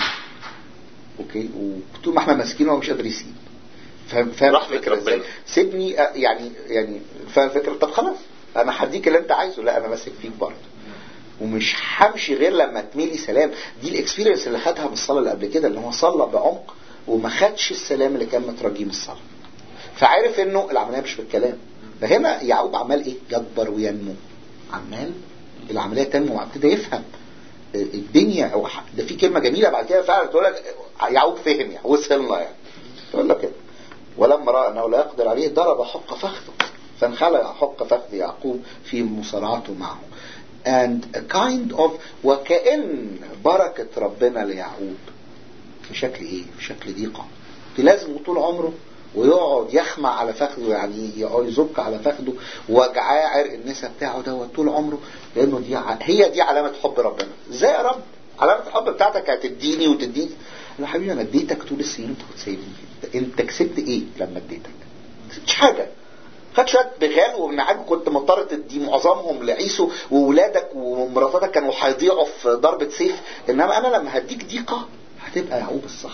اوكي وطول ما احنا ماسكينه هو مش قادر يسيب فاهم فاهم رحمة الفكره ازاي ربنا. سيبني أ- يعني يعني فاهم الفكره طب خلاص انا هديك اللي انت عايزه لا انا ماسك فيك برضه ومش همشي غير لما تميلي سلام دي الاكسبيرينس اللي خدها بالصلاه اللي قبل كده اللي هو صلى بعمق وما خدش السلام اللي كان مترجيه من الصلاه فعرف انه العمليه مش بالكلام فهنا يعقوب عمال ايه يكبر وينمو عمال العمليه تنمو ابتدى يفهم الدنيا او ح- ده في كلمه جميله بعد كده فعلا تقول لك يعقوب فهم يعني وصلنا يعني تقول لك كده ولما راى انه لا يقدر عليه ضرب حق فخذه فانخلع حق فخذ يعقوب في مصارعته معه and a kind of وكأن بركة ربنا ليعقوب في شكل ايه في شكل ضيقة لازم طول عمره ويقعد يخمع على فخذه يعني يقعد يزك على فخذه وجعاه عرق النسا بتاعه دوت طول عمره لانه دي ع- هي دي علامة حب ربنا ازاي يا رب علامة الحب بتاعتك هتديني وتديني يا حبيبي انا اديتك طول السنين انت كنت سايبني انت كسبت ايه لما اديتك ما كسبتش حاجة خد شويه بغال ومنعاج كنت مضطر تدي معظمهم لعيسو وولادك ومراتاتك كانوا هيضيعوا في ضربة سيف انما انا لما هديك ضيقة هتبقى يعقوب الصح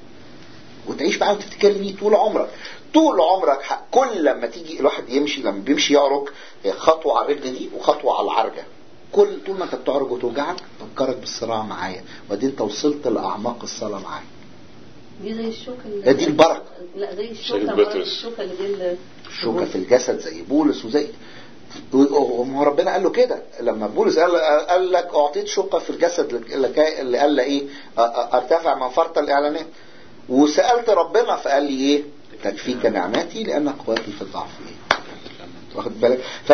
وتعيش معاه وتفتكرني طول عمرك طول عمرك ح- كل لما تيجي الواحد يمشي لما بيمشي يعرج خطوة على الرجل دي وخطوة على العرجة كل طول ما انت بتعرج وتوجعك فكرك بالصراع معايا وبعدين انت وصلت لاعماق الصلاة معايا دي زي الشوكة اللي ده دي البركة. لا زي شوكة الشوكة بطرس. الشوكة اللي دي ال- الشوكة في الجسد زي بولس وزي وما هو ربنا قال له كده لما بولس قال, قال لك اعطيت شوكة في الجسد اللي اللي قال له ايه أ- أ- ارتفع من فرط الاعلانات وسألت ربنا فقال لي ايه تكفيك نعمتي لان قوتي في الضعف ايه واخد بالك ف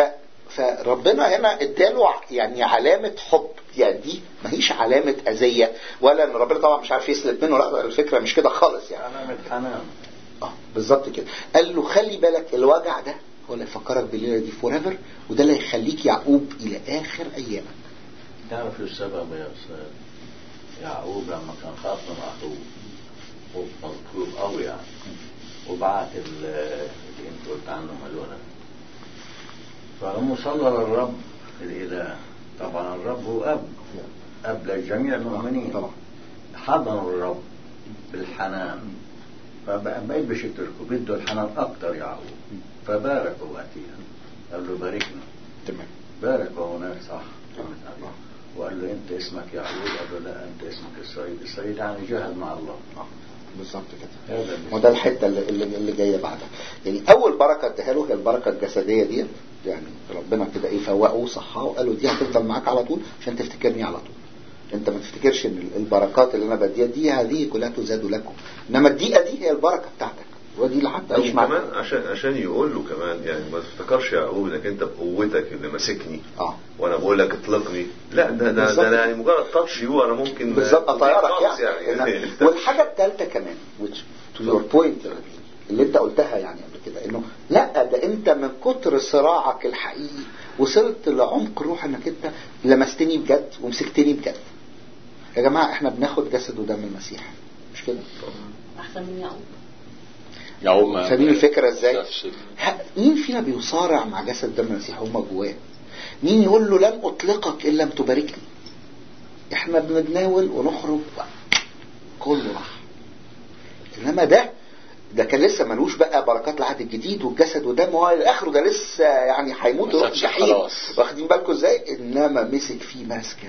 فربنا هنا اداله ع- يعني علامة حب يعني دي ما هيش علامة أذية ولا ان ربنا طبعا مش عارف يسلب منه لا الفكرة مش كده خالص يعني علامة حنان اه بالظبط كده قال له خلي بالك الوجع ده هو اللي يفكرك بالليله دي فور ايفر وده اللي هيخليك يعقوب الى اخر ايامك تعرف شو السبب يا أستاذ يعقوب لما كان خاف من أخوه ومطلوب قوي يعني وبعت ال- اللي انت قلت عنهم هذول فلما صلى للرب الإله طبعا الرب هو أب أب لجميع المؤمنين طبعا حضنوا الرب بالحنان فبقيت بش يتركوا بده الحنان أكتر يعقوب فباركوا وقتها قال له باركنا تمام باركوا هناك صح وقال له انت اسمك يعقوب قال له لا انت اسمك اسرائيل اسرائيل يعني جاهد مع الله اه بالظبط كده هذا اللي- وده الحته اللي, اللي, اللي جايه بعدها يعني اول بركه اديها له هي البركه الجسديه دي يعني ربنا كده ايه فوقه وصحاه وقال له دي هتفضل معاك على طول عشان تفتكرني على طول انت ما تفتكرش ان البركات اللي انا بديها دي هذه كلها تزاد لكم انما الدقيقه دي هي البركه بتاعتك ودي اللي حتى عيش معاك كمان عشان عشان يقول له كمان يعني ما تفتكرش يا يعقوب انك انت بقوتك اللي ماسكني اه وانا بقول لك اطلقني لا ده ده, بالظبط. ده أنا يعني مجرد تاتش يو انا ممكن بالظبط اطيرك خالص يعني, يعني, يعني. والحاجه الثالثه كمان which to your point اللي انت قلتها يعني قبل كده انه لا ده انت من كتر صراعك الحقيقي وصلت لعمق الروح انك انت لمستني بجد ومسكتني بجد يا جماعه احنا بناخد جسد ودم المسيح مش كده احسن من يعقوب يعقوب ما فاهمين الفكره ازاي شافش ه- مين فينا بيصارع مع جسد دم المسيح هما جواه مين يقول له لن اطلقك ان لم تباركني احنا بنتناول ونخرج كله راح انما ده ده كان لسه ملوش بقى بركات العهد الجديد والجسد ودم هو الى اخره ده لسه يعني هيموت ما ويروح سابش جحيم خلاص. واخدين بالكم ازاي انما مسك فيه ماسكه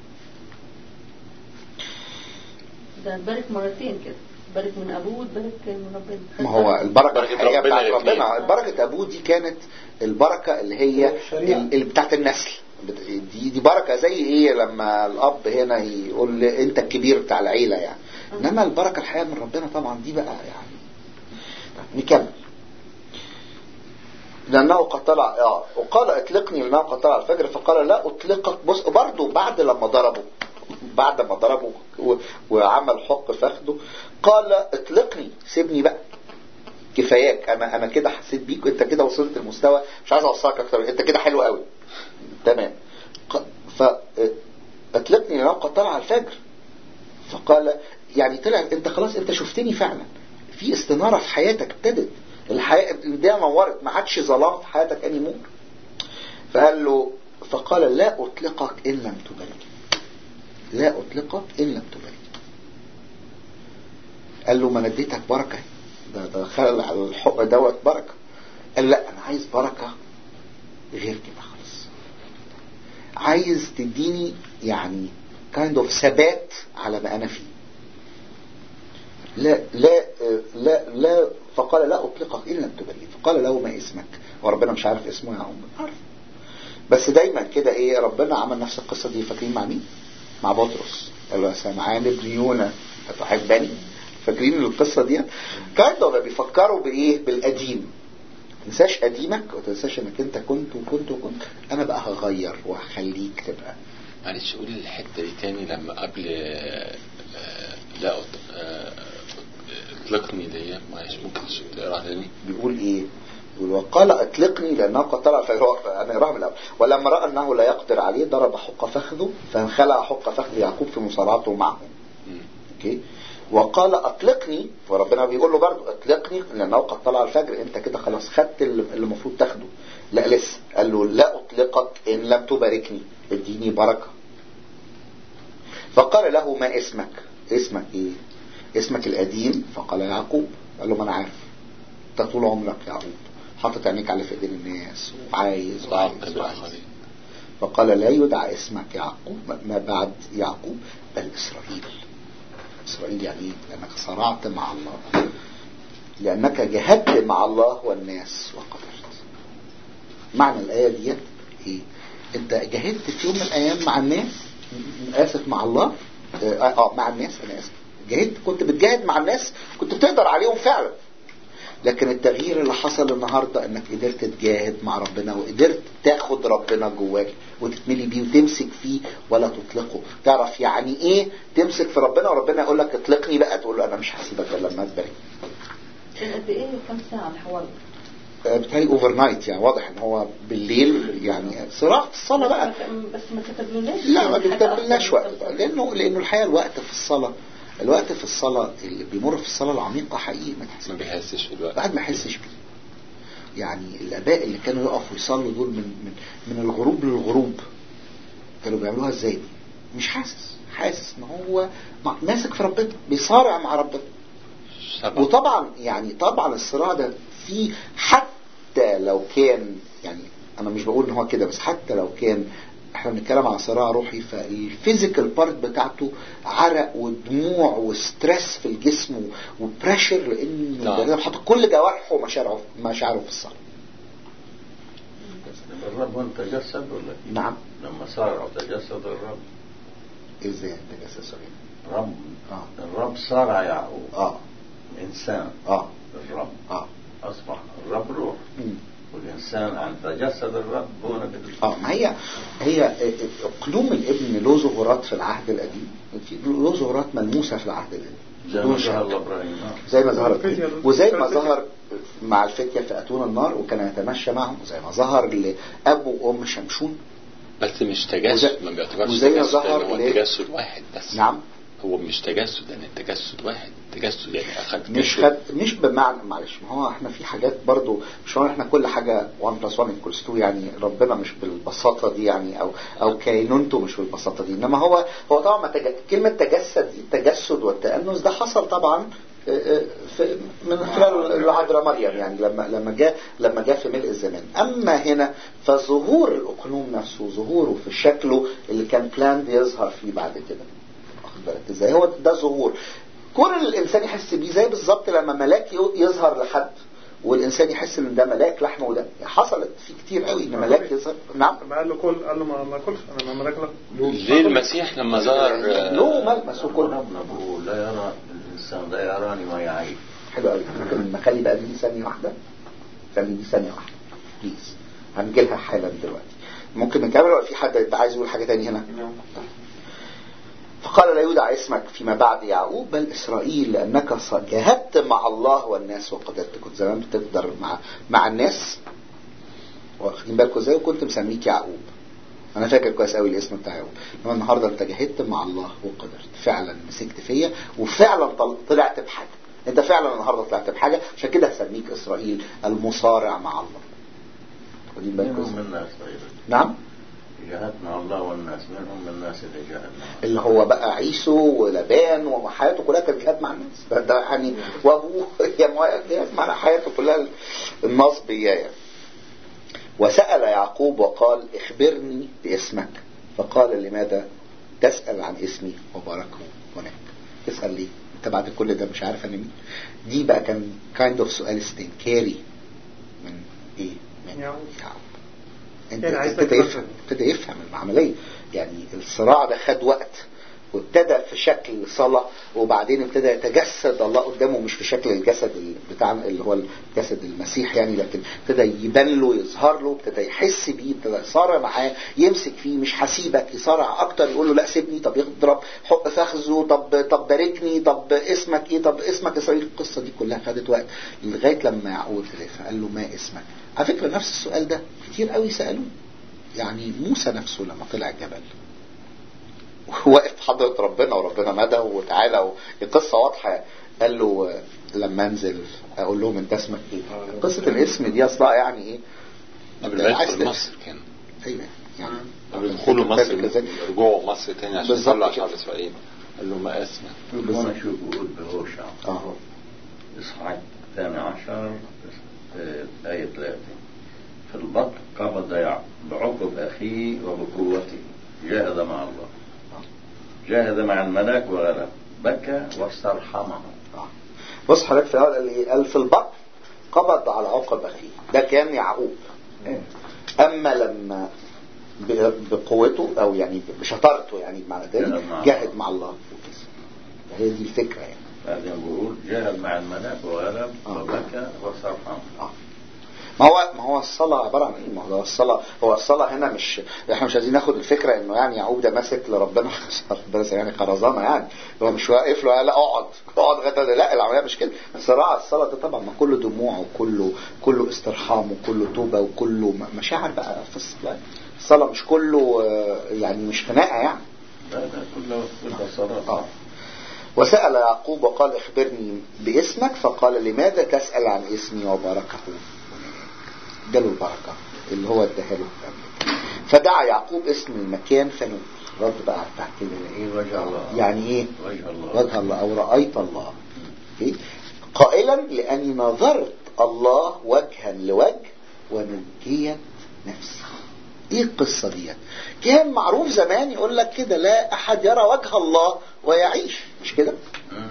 ده بارك مرتين كده بارك من ابوه وتبارك من ربنا ما هو البركه بركة الحقيقيه ربنا بتاعت الاثنين. ربنا بركه ابوه دي كانت البركه اللي هي الشريعة. اللي بتاعت النسل بت- دي دي بركه زي ايه لما الاب هنا يقول لي انت الكبير بتاع العيله يعني انما البركه الحقيقه من ربنا طبعا دي بقى يعني طيب، نكمل لأنه قد طلع آه وقال اطلقني لأنه قد طلع الفجر فقال لا أطلقك بص برضه بعد لما ضربه بعد ما ضربه و- وعمل حق فخده قال اطلقني سيبني بقى كفاياك انا انا كده حسيت بيك وانت كده وصلت لمستوى مش عايز اوصلك اكتر انت كده حلو قوي تمام ق- ف اطلقني لأنه قد طلع الفجر فقال يعني طلع انت خلاص انت شفتني فعلا في استنارة في حياتك ابتدت الحياة ده نورت ما عادش ظلام في حياتك اني مور فقال له فقال لا اطلقك ان لم تبارك لا اطلقك ان لم تبارك قال له ما نديتك بركة ده ده خلى على الحق دوت بركة قال لا انا عايز بركة غير كده خالص عايز تديني يعني kind of ثبات على ما انا فيه لا لا لا لا فقال لا اطلقك ان لم تبين فقال له ما اسمك وربنا مش عارف اسمه يا عم عارف بس دايما كده ايه ربنا عمل نفس القصه دي فاكرين مع مين مع بطرس قال له سمعان ابن يونا هتحبني فاكرين القصه دي كان ده بيفكروا بايه بالقديم تنساش قديمك وتنساش انك انت كنت وكنت وكنت انا بقى هغير وهخليك تبقى معلش قول الحتة دي تاني لما قبل آه، آه، لا أط- آه، اطلقني دي معلش ممكن تقرا تاني بيقول ايه بيقول وقال اطلقني لانه قد طلع الفجر هو- انا اقراها من الاول ولما راى انه لا يقدر عليه ضرب حق فخذه فانخلع حق فخذ يعقوب في مصارعته معه مم. اوكي وقال اطلقني وربنا بيقول له برضه اطلقني لانه قد طلع الفجر انت كده خلاص خدت اللي اللي المفروض تاخده لا لسه قال له لا اطلقك ان لم تباركني اديني بركه فقال له ما اسمك اسمك ايه اسمك القديم فقال يعقوب قال له ما انا عارف انت طول عمرك يعقوب حاطط عينيك على في ايدين الناس وعايز وعايز, تعاقب وعايز. الآخرين فقال لا يدعى اسمك يعقوب ما بعد يعقوب بل إسرائيل إسرائيل يعني إيه؟ لأنك صرعت مع الله لأنك جهدت مع الله والناس وقدرت معنى الآية دي إيه أنت جهدت في يوم من الأيام مع الناس م- آسف مع الله آه, آه مع الناس أنا آسف جهدت كنت بتجاهد مع الناس كنت بتقدر عليهم فعلا لكن التغيير اللي حصل النهاردة انك قدرت تجاهد مع ربنا وقدرت تاخد ربنا جواك وتتملي بيه وتمسك فيه ولا تطلقه تعرف يعني ايه تمسك في ربنا وربنا يقول لك اطلقني بقى تقول له انا مش هسيبك غير لما تبارك كان قد ايه كم ساعة الحوار ده؟ آه، بتهيألي اوفر نايت يعني واضح ان هو بالليل يعني صراع في الصلاة بقى بس ما- بس ما كتبلناش لا ما حاجة بيكتبلناش أكتر من وقت كده. لانه لانه الحقيقه الوقت في الصلاه الوقت في الصلاه اللي بيمر في الصلاه العميقه حقيقي ما تحسش ما بيحسش في الوقت الواحد ما يحسش بيه يعني الاباء اللي كانوا يقفوا يصلوا دول من من من الغروب للغروب كانوا بيعملوها ازاي دي؟ مش حاسس حاسس ان هو مع- ماسك في ربنا بيصارع مع ربنا سبعة وطبعا يعني طبعا الصراع ده فيه حتى لو كان يعني انا مش بقول ان هو كده بس حتى لو كان احنا بنتكلم عن صراع روحي فالفيزيكال بارت بتاعته عرق ودموع وستريس في الجسم وبريشر لانه نعم. البني آدم حاطط كل جوارحه ومشاعره مشاعره في الصلاه الرب وانت تجسد ولا إيه؟ نعم لما صار تجسد الرب ازاي التجسس رب اه الرب صار يعقوب اه إنسان اه الرب اه أصبح الرب روح مم. والإنسان عن تجسد الرب هو نبي اه ما هي هي قلوم الابن له ظهورات في العهد القديم في له ظهورات ملموسه في العهد القديم زي ما بدون ظهر شك. لإبراهيم زي ما ظهر الفتية الفتية. وزي ما الفتية. ظهر مع الفتية في أتون النار وكان يتمشى معهم وزي ما ظهر لأبو وأم شمشون بس مش تجسد وزي- ما بيعتبرش وزي ما تجسد ظهر لأن هو ليه؟ تجسد واحد بس نعم هو مش تجسد يعني التجسد واحد تجسد يعني أخذ مش جسد. خد مش بمعنى معلش ما هو احنا في حاجات برضو مش هو احنا كل حاجة 1 بلس 1 equals 2 يعني ربنا مش بالبساطة دي يعني او او كينونته مش بالبساطة دي انما هو هو طبعا ما تج... كلمة تجسد دي التجسد والتأنس ده حصل طبعا اه، اه، في من خلال العذراء مريم يعني لما لما جاء لما جاء في ملء الزمان اما هنا فظهور الاقلوم نفسه ظهوره في شكله اللي كان بلان يظهر فيه بعد كده واخد بالك ازاي هو ده ظهور كون الانسان يحس بيه زي بالظبط لما ملاك يو- يظهر لحد والانسان يحس ان ده ملاك لحم ودم حصلت في كتير قوي ان ملاك يظهر نعم ما قال له كل قال له ما ما اكلش انا ما ملاك له ليه المسيح لما ظهر آه، له ملمس وكل ربنا بيقول لا يرى الانسان لا يراني ما يعيش حلو قوي ممكن نخلي بقى دي ثانيه واحده خلي دي ثانيه واحده بليز هنجي لها حالا دلوقتي ممكن نكمل ولا في حد عايز يقول حاجه تانية هنا فقال لا يودع اسمك فيما بعد يعقوب بل اسرائيل لانك ص- جاهدت مع الله والناس وقدرت كنت زمان بتقدر مع مع الناس واخدين بالكم ازاي وكنت مسميك يعقوب انا فاكر كويس قوي الاسم بتاع يعقوب انما النهارده انت جاهدت مع الله وقدرت فعلا مسكت فيا وفعلا طل- طلعت بحاجه انت فعلا النهارده طلعت بحاجه عشان كده هسميك اسرائيل المصارع مع الله واخدين بالكم منهم ازاي؟ الناس طيب نعم جاهدنا الله والناس منهم الناس اللي جاهدنا اللي هو بقى عيسو ولبان وحياته كلها كانت جهاد مع الناس ده, ده يعني وابوه يعني جهاد مع حياته كلها النصبية يعني وسأل يعقوب وقال اخبرني باسمك فقال لماذا تسأل عن اسمي وباركه هناك تسأل ليه انت بعد كل ده مش عارف انا مين دي بقى كان كايند اوف سؤال استنكاري من ايه من يعقوب. يعقوب انت يعني عايز ابتدى تكرر. يفهم ابتدى يفهم العملية يعني الصراع ده خد وقت وابتدى في شكل صلاة وبعدين ابتدى يتجسد الله قدامه مش في شكل الجسد ال- بتاع اللي هو الجسد المسيح يعني لكن ابتدى يبان له يظهر له ابتدى يحس بيه ابتدى يصارع معاه يمسك فيه مش هسيبك يصارع اكتر يقول له لا سيبني طب يضرب حق فخذه طب طب باركني طب اسمك ايه طب اسمك اسرائيل القصه دي كلها خدت وقت لغايه لما يعقوب فقال له ما اسمك على فكره نفس السؤال ده كتير قوي سالوه يعني موسى نفسه لما طلع الجبل واقف في حضرة ربنا وربنا مدى وتعالى القصة واضحة قال له لما انزل اقول لهم انت اسمك ايه قصة الاسم دي اصلها يعني ايه قبل ما يدخل مصر كان ايوه يعني قبل دخوله مصر فاكر إزاي؟ رجوعه مصر تاني عشان بالظبط يطلع كده. شعب اسرائيل قال له ما اسمك هنا شو بيقول بهوشع اه إصحاح الثاني عشر آه، آية ثلاثة في البطن قبض يعقوب بعقب أخيه وبقوته جاهد مع الله جاهد مع الملاك وغلب بكى واسترحمه بص حضرتك في الاول قال ايه قال في البطن قبض على عقب اخيه ده كان يعقوب اما لما ب- بقوته او يعني بشطارته يعني بمعنى ذلك جاهد مع جاهد مع الله هي دي الفكره يعني بعدين بيقول جاهد مع الملاك وغلب آه. وبكى واسترحمه آه. ما هو ما هو الصلاة عبارة عن ايه؟ ما هو الصلاة هو الصلاة هنا مش احنا مش عايزين ناخد الفكرة انه يعني يعقوب ده ماسك لربنا ربنا يعني خرزانة يعني هو مش واقف له لا اقعد اقعد غدا لا العملية مش كده صراع الصلاة ده طبعا ما كله دموع وكله كله استرحام وكله توبة وكله م- مشاعر بقى في الصلاة الصلاة مش كله آه، يعني مش خناقة يعني لا لا كله كله صلاة آه. وسأل يعقوب وقال اخبرني باسمك فقال لماذا تسأل عن اسمي وبركه اداله البركة اللي هو اداها له فدعا يعقوب اسم المكان فنون رد بقى على بتاع كده إيه وجه الله يعني ايه وجه الله وجه الله او رأيت الله أوكي؟ قائلا لاني نظرت الله وجها لوجه ونجيت نفسي ايه القصة دي كان معروف زمان يقول لك كده لا احد يرى وجه الله ويعيش مش كده مم.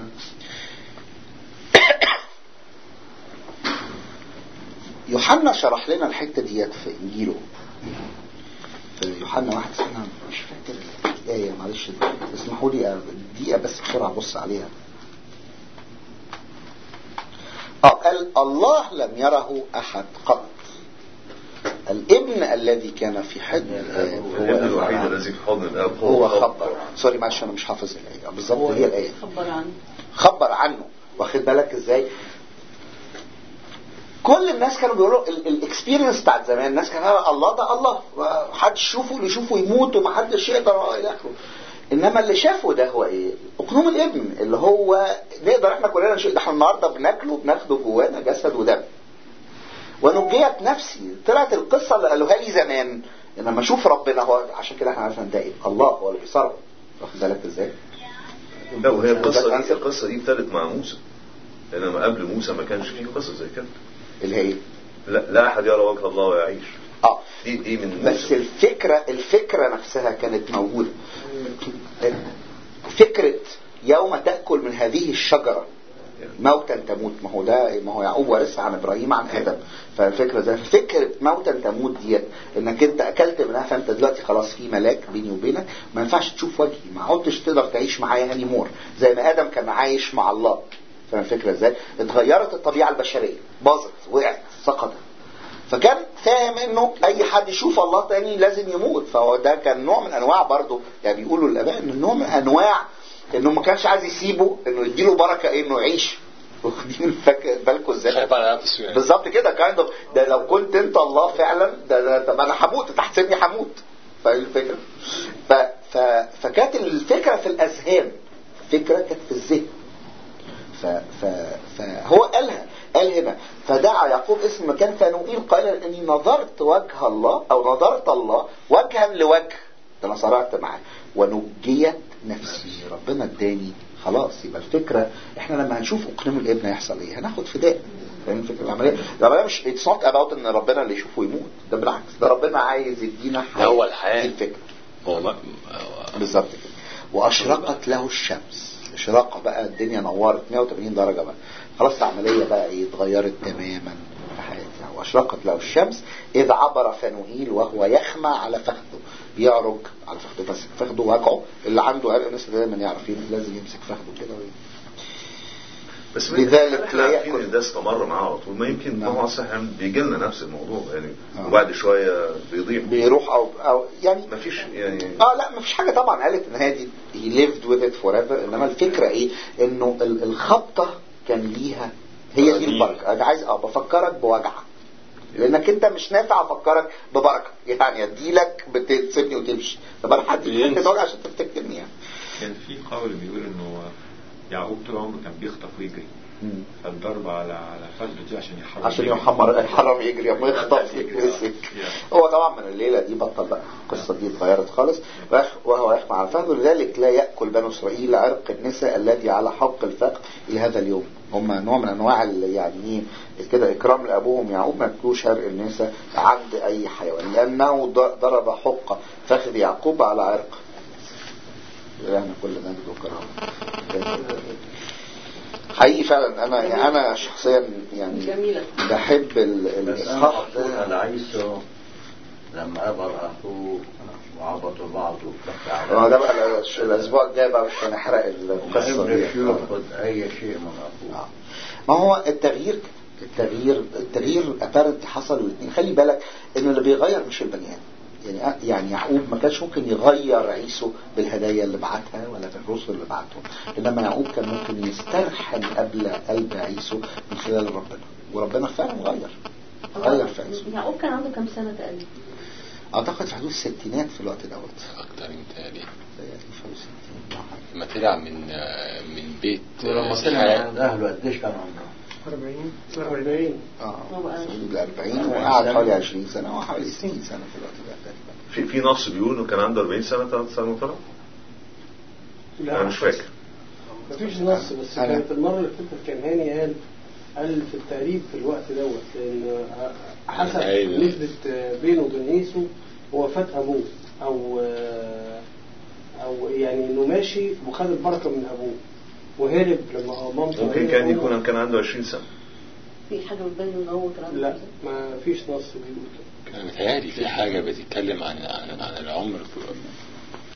يوحنا شرح لنا الحتة ديت في انجيله في يوحنا واحد سنة مش فاكر الآية معلش اسمحوا لي دقيقة بس بسرعة ابص عليها اه قال الله لم يره أحد قط الابن الذي كان في حضن الآب الابن هو الوحيد الذي في حضن الاب هو خبر سوري معلش انا مش حافظ الآية بالظبط هي الآية خبر عنه خبر عنه واخد بالك ازاي كل الناس كانوا بيقولوا الاكسبيرينس بتاعت زمان الناس كانوا يقولوا الله ده الله محدش يشوفه اللي يشوفه يموت ومحدش يقدر الى اخره انما اللي شافه ده هو ايه اقنوم الابن اللي هو نقدر احنا كلنا نشوف ده احنا النهارده بناكله بناخده جوانا جسد ودم ونجيت نفسي طلعت القصه اللي قالوها لي زمان ان لما اشوف ربنا هو عشان كده احنا عارفين ده ايه الله هو اللي بيصرف واخد بالك ازاي لا وهي القصه دي القصه دي ابتدت مع موسى انما قبل موسى ما كانش فيه قصص زي كده اللي هي ايه لا, لا احد يرى وجه الله ويعيش اه دي دي من بس موسى الفكرة الفكرة نفسها كانت موجودة فكرة يوم تأكل من هذه الشجرة يعني موتا تموت ما هو ده ما هو يعقوب ورثها عن ابراهيم عن ادم فالفكره زي فكره موتا تموت ديت انك انت اكلت منها فانت دلوقتي خلاص في ملاك بيني وبينك ما ينفعش تشوف وجهي ما عدتش تقدر تعيش معايا هاني مور زي ما ادم كان عايش مع الله فاهم الفكره ازاي؟ اتغيرت الطبيعه البشريه باظت وقعت سقطت فكان فاهم انه اي حد يشوف الله تاني لازم يموت فهو ده كان نوع من انواع برضه يعني بيقولوا الاباء انه نوع من انواع انه ما كانش عايز يسيبه انه يديله بركه انه يعيش واخدين فاك- بالكم ازاي خايف على نفسه يعني بالظبط كده كايند ده لو كنت انت الله فعلا ده, ده طب انا هموت انت هتسيبني هموت فاهم الفكره؟ ف ف فكانت الفكره في الاذهان الفكره كانت في الذهن ف ف فهو قالها قال هنا فدعا يعقوب اسم مكان فنوئيل قال اني نظرت وجه الله او نظرت الله وجها لوجه ده انا صرعت معاه ونجيت نفسي ربنا اداني خلاص يبقى الفكره احنا لما هنشوف اقنوم الابن هيحصل ايه هناخد فداء فاهم الفكره العمليه العمليه مش اتس نوت اباوت ان ربنا اللي يشوفه يموت ده بالعكس ده ربنا عايز يدينا حياه هو الحياة. دي الفكره هو ما بالظبط كده واشرقت له الشمس اشراقه بقى الدنيا نورت 180 درجه بقى خلاص العمليه بقى ايه اتغيرت تماما في حياتها واشرقت له الشمس اذ عبر فنوئيل وهو يخمع على فخذه بيعرج على فخذه بس فخذه وجعه اللي عنده عرق الناس دايما يعرفين لازم يمسك فخذه كده وي- بس لذلك احنا لا عارفين يأكل. ان ده استمر معاه على طول ما يمكن نعم. هو اصلا بيجي لنا نفس الموضوع يعني آه. وبعد شويه بيضيع بيروح او او يعني ما فيش يعني اه لا مفيش حاجه طبعا قالت ان هي دي he lived with it forever انما الفكره ايه انه ال- الخبطه كان ليها هي دي البركه انا عايز اه بفكرك بوجعه لانك انت مش نافع افكرك ببركه يعني اديلك بتسيبني وتمشي طب انا هديك بينسى. حته وجع عشان تفتكرني يعني كان في قول بيقول انه يعقوب طول عمره كان بيخطف ويجري فالضرب على على فخذه دي عشان يحرم عشان يجري. يحمر الحرام يجري اما يخطف يتمسك هو طبعا من الليله دي بطل بقى القصه دي اتغيرت خالص ويخ- وهو يخمع على فخذه لذلك لا ياكل بنو اسرائيل عرق النساء الذي على حق الفخذ الى هذا اليوم هم نوع من انواع ال- يعني ايه كده اكرام لابوهم يعقوب ما ياكلوش عرق النساء عند اي حيوان لانه ض- ضرب حق فخذ يعقوب على عرق يعني كل مجد وكرامه حقيقي فعلا انا يعني انا شخصيا يعني جميلة بحب ال- بس انا الاصحاح حطوها ده لعيسو لما قابل اخوه وعبطوا بعض وفتح هو عليه ده بقى الأس- الاسبوع الجاي بقى مش هنحرق القصه ما دي يقدرش ياخد اي شيء من اخوه آه. ما هو التغيير التغيير التغيير ابارنت حصل الاثنين خلي بالك ان اللي بيغير مش البني ادم يعني يعني يعقوب ما كانش ممكن يغير عيسو بالهدايا اللي بعتها ولا بالرسل اللي بعتهم انما يعقوب كان ممكن يسترحم قبل قلب عيسو من خلال ربنا وربنا فعلا غير غير في عيسو يعقوب كان عنده كام سنة تقريبا؟ اعتقد في حدود الستينات في الوقت دوت اكتر متهيألي في حدود الستينات أو حاجة. لما طلع من من بيت ولما طلع إسحاق. عند اهله قديش كان عمره؟ 40 40 اه هو بقى- في حدود ال 40 وقعد حوالي 20 سنه او حوالي 60 سنه في الوقت ده تقريبا في في نص بيقول انه كان عنده 40 سنه ثلاث سنه طلع انا مش فاكر مفيش نص بس أنا- كانت المرة اللي فاتت كان هاني قال قال في التقريب في الوقت دوت لأن حسب أيوة. نسبة بينه وبين عيسو وفاة أبوه أو أو يعني إنه ماشي وخد البركة من أبوه وهرب لما مامته ممكن قالت كان له- يكون كان عنده 20 سنه في حاجة بتبين ان هو كان عنده لا كام سنة؟ ما فيش نص بيقول كده انا متهيألي في حاجة بتتكلم عن عن, عن العمر في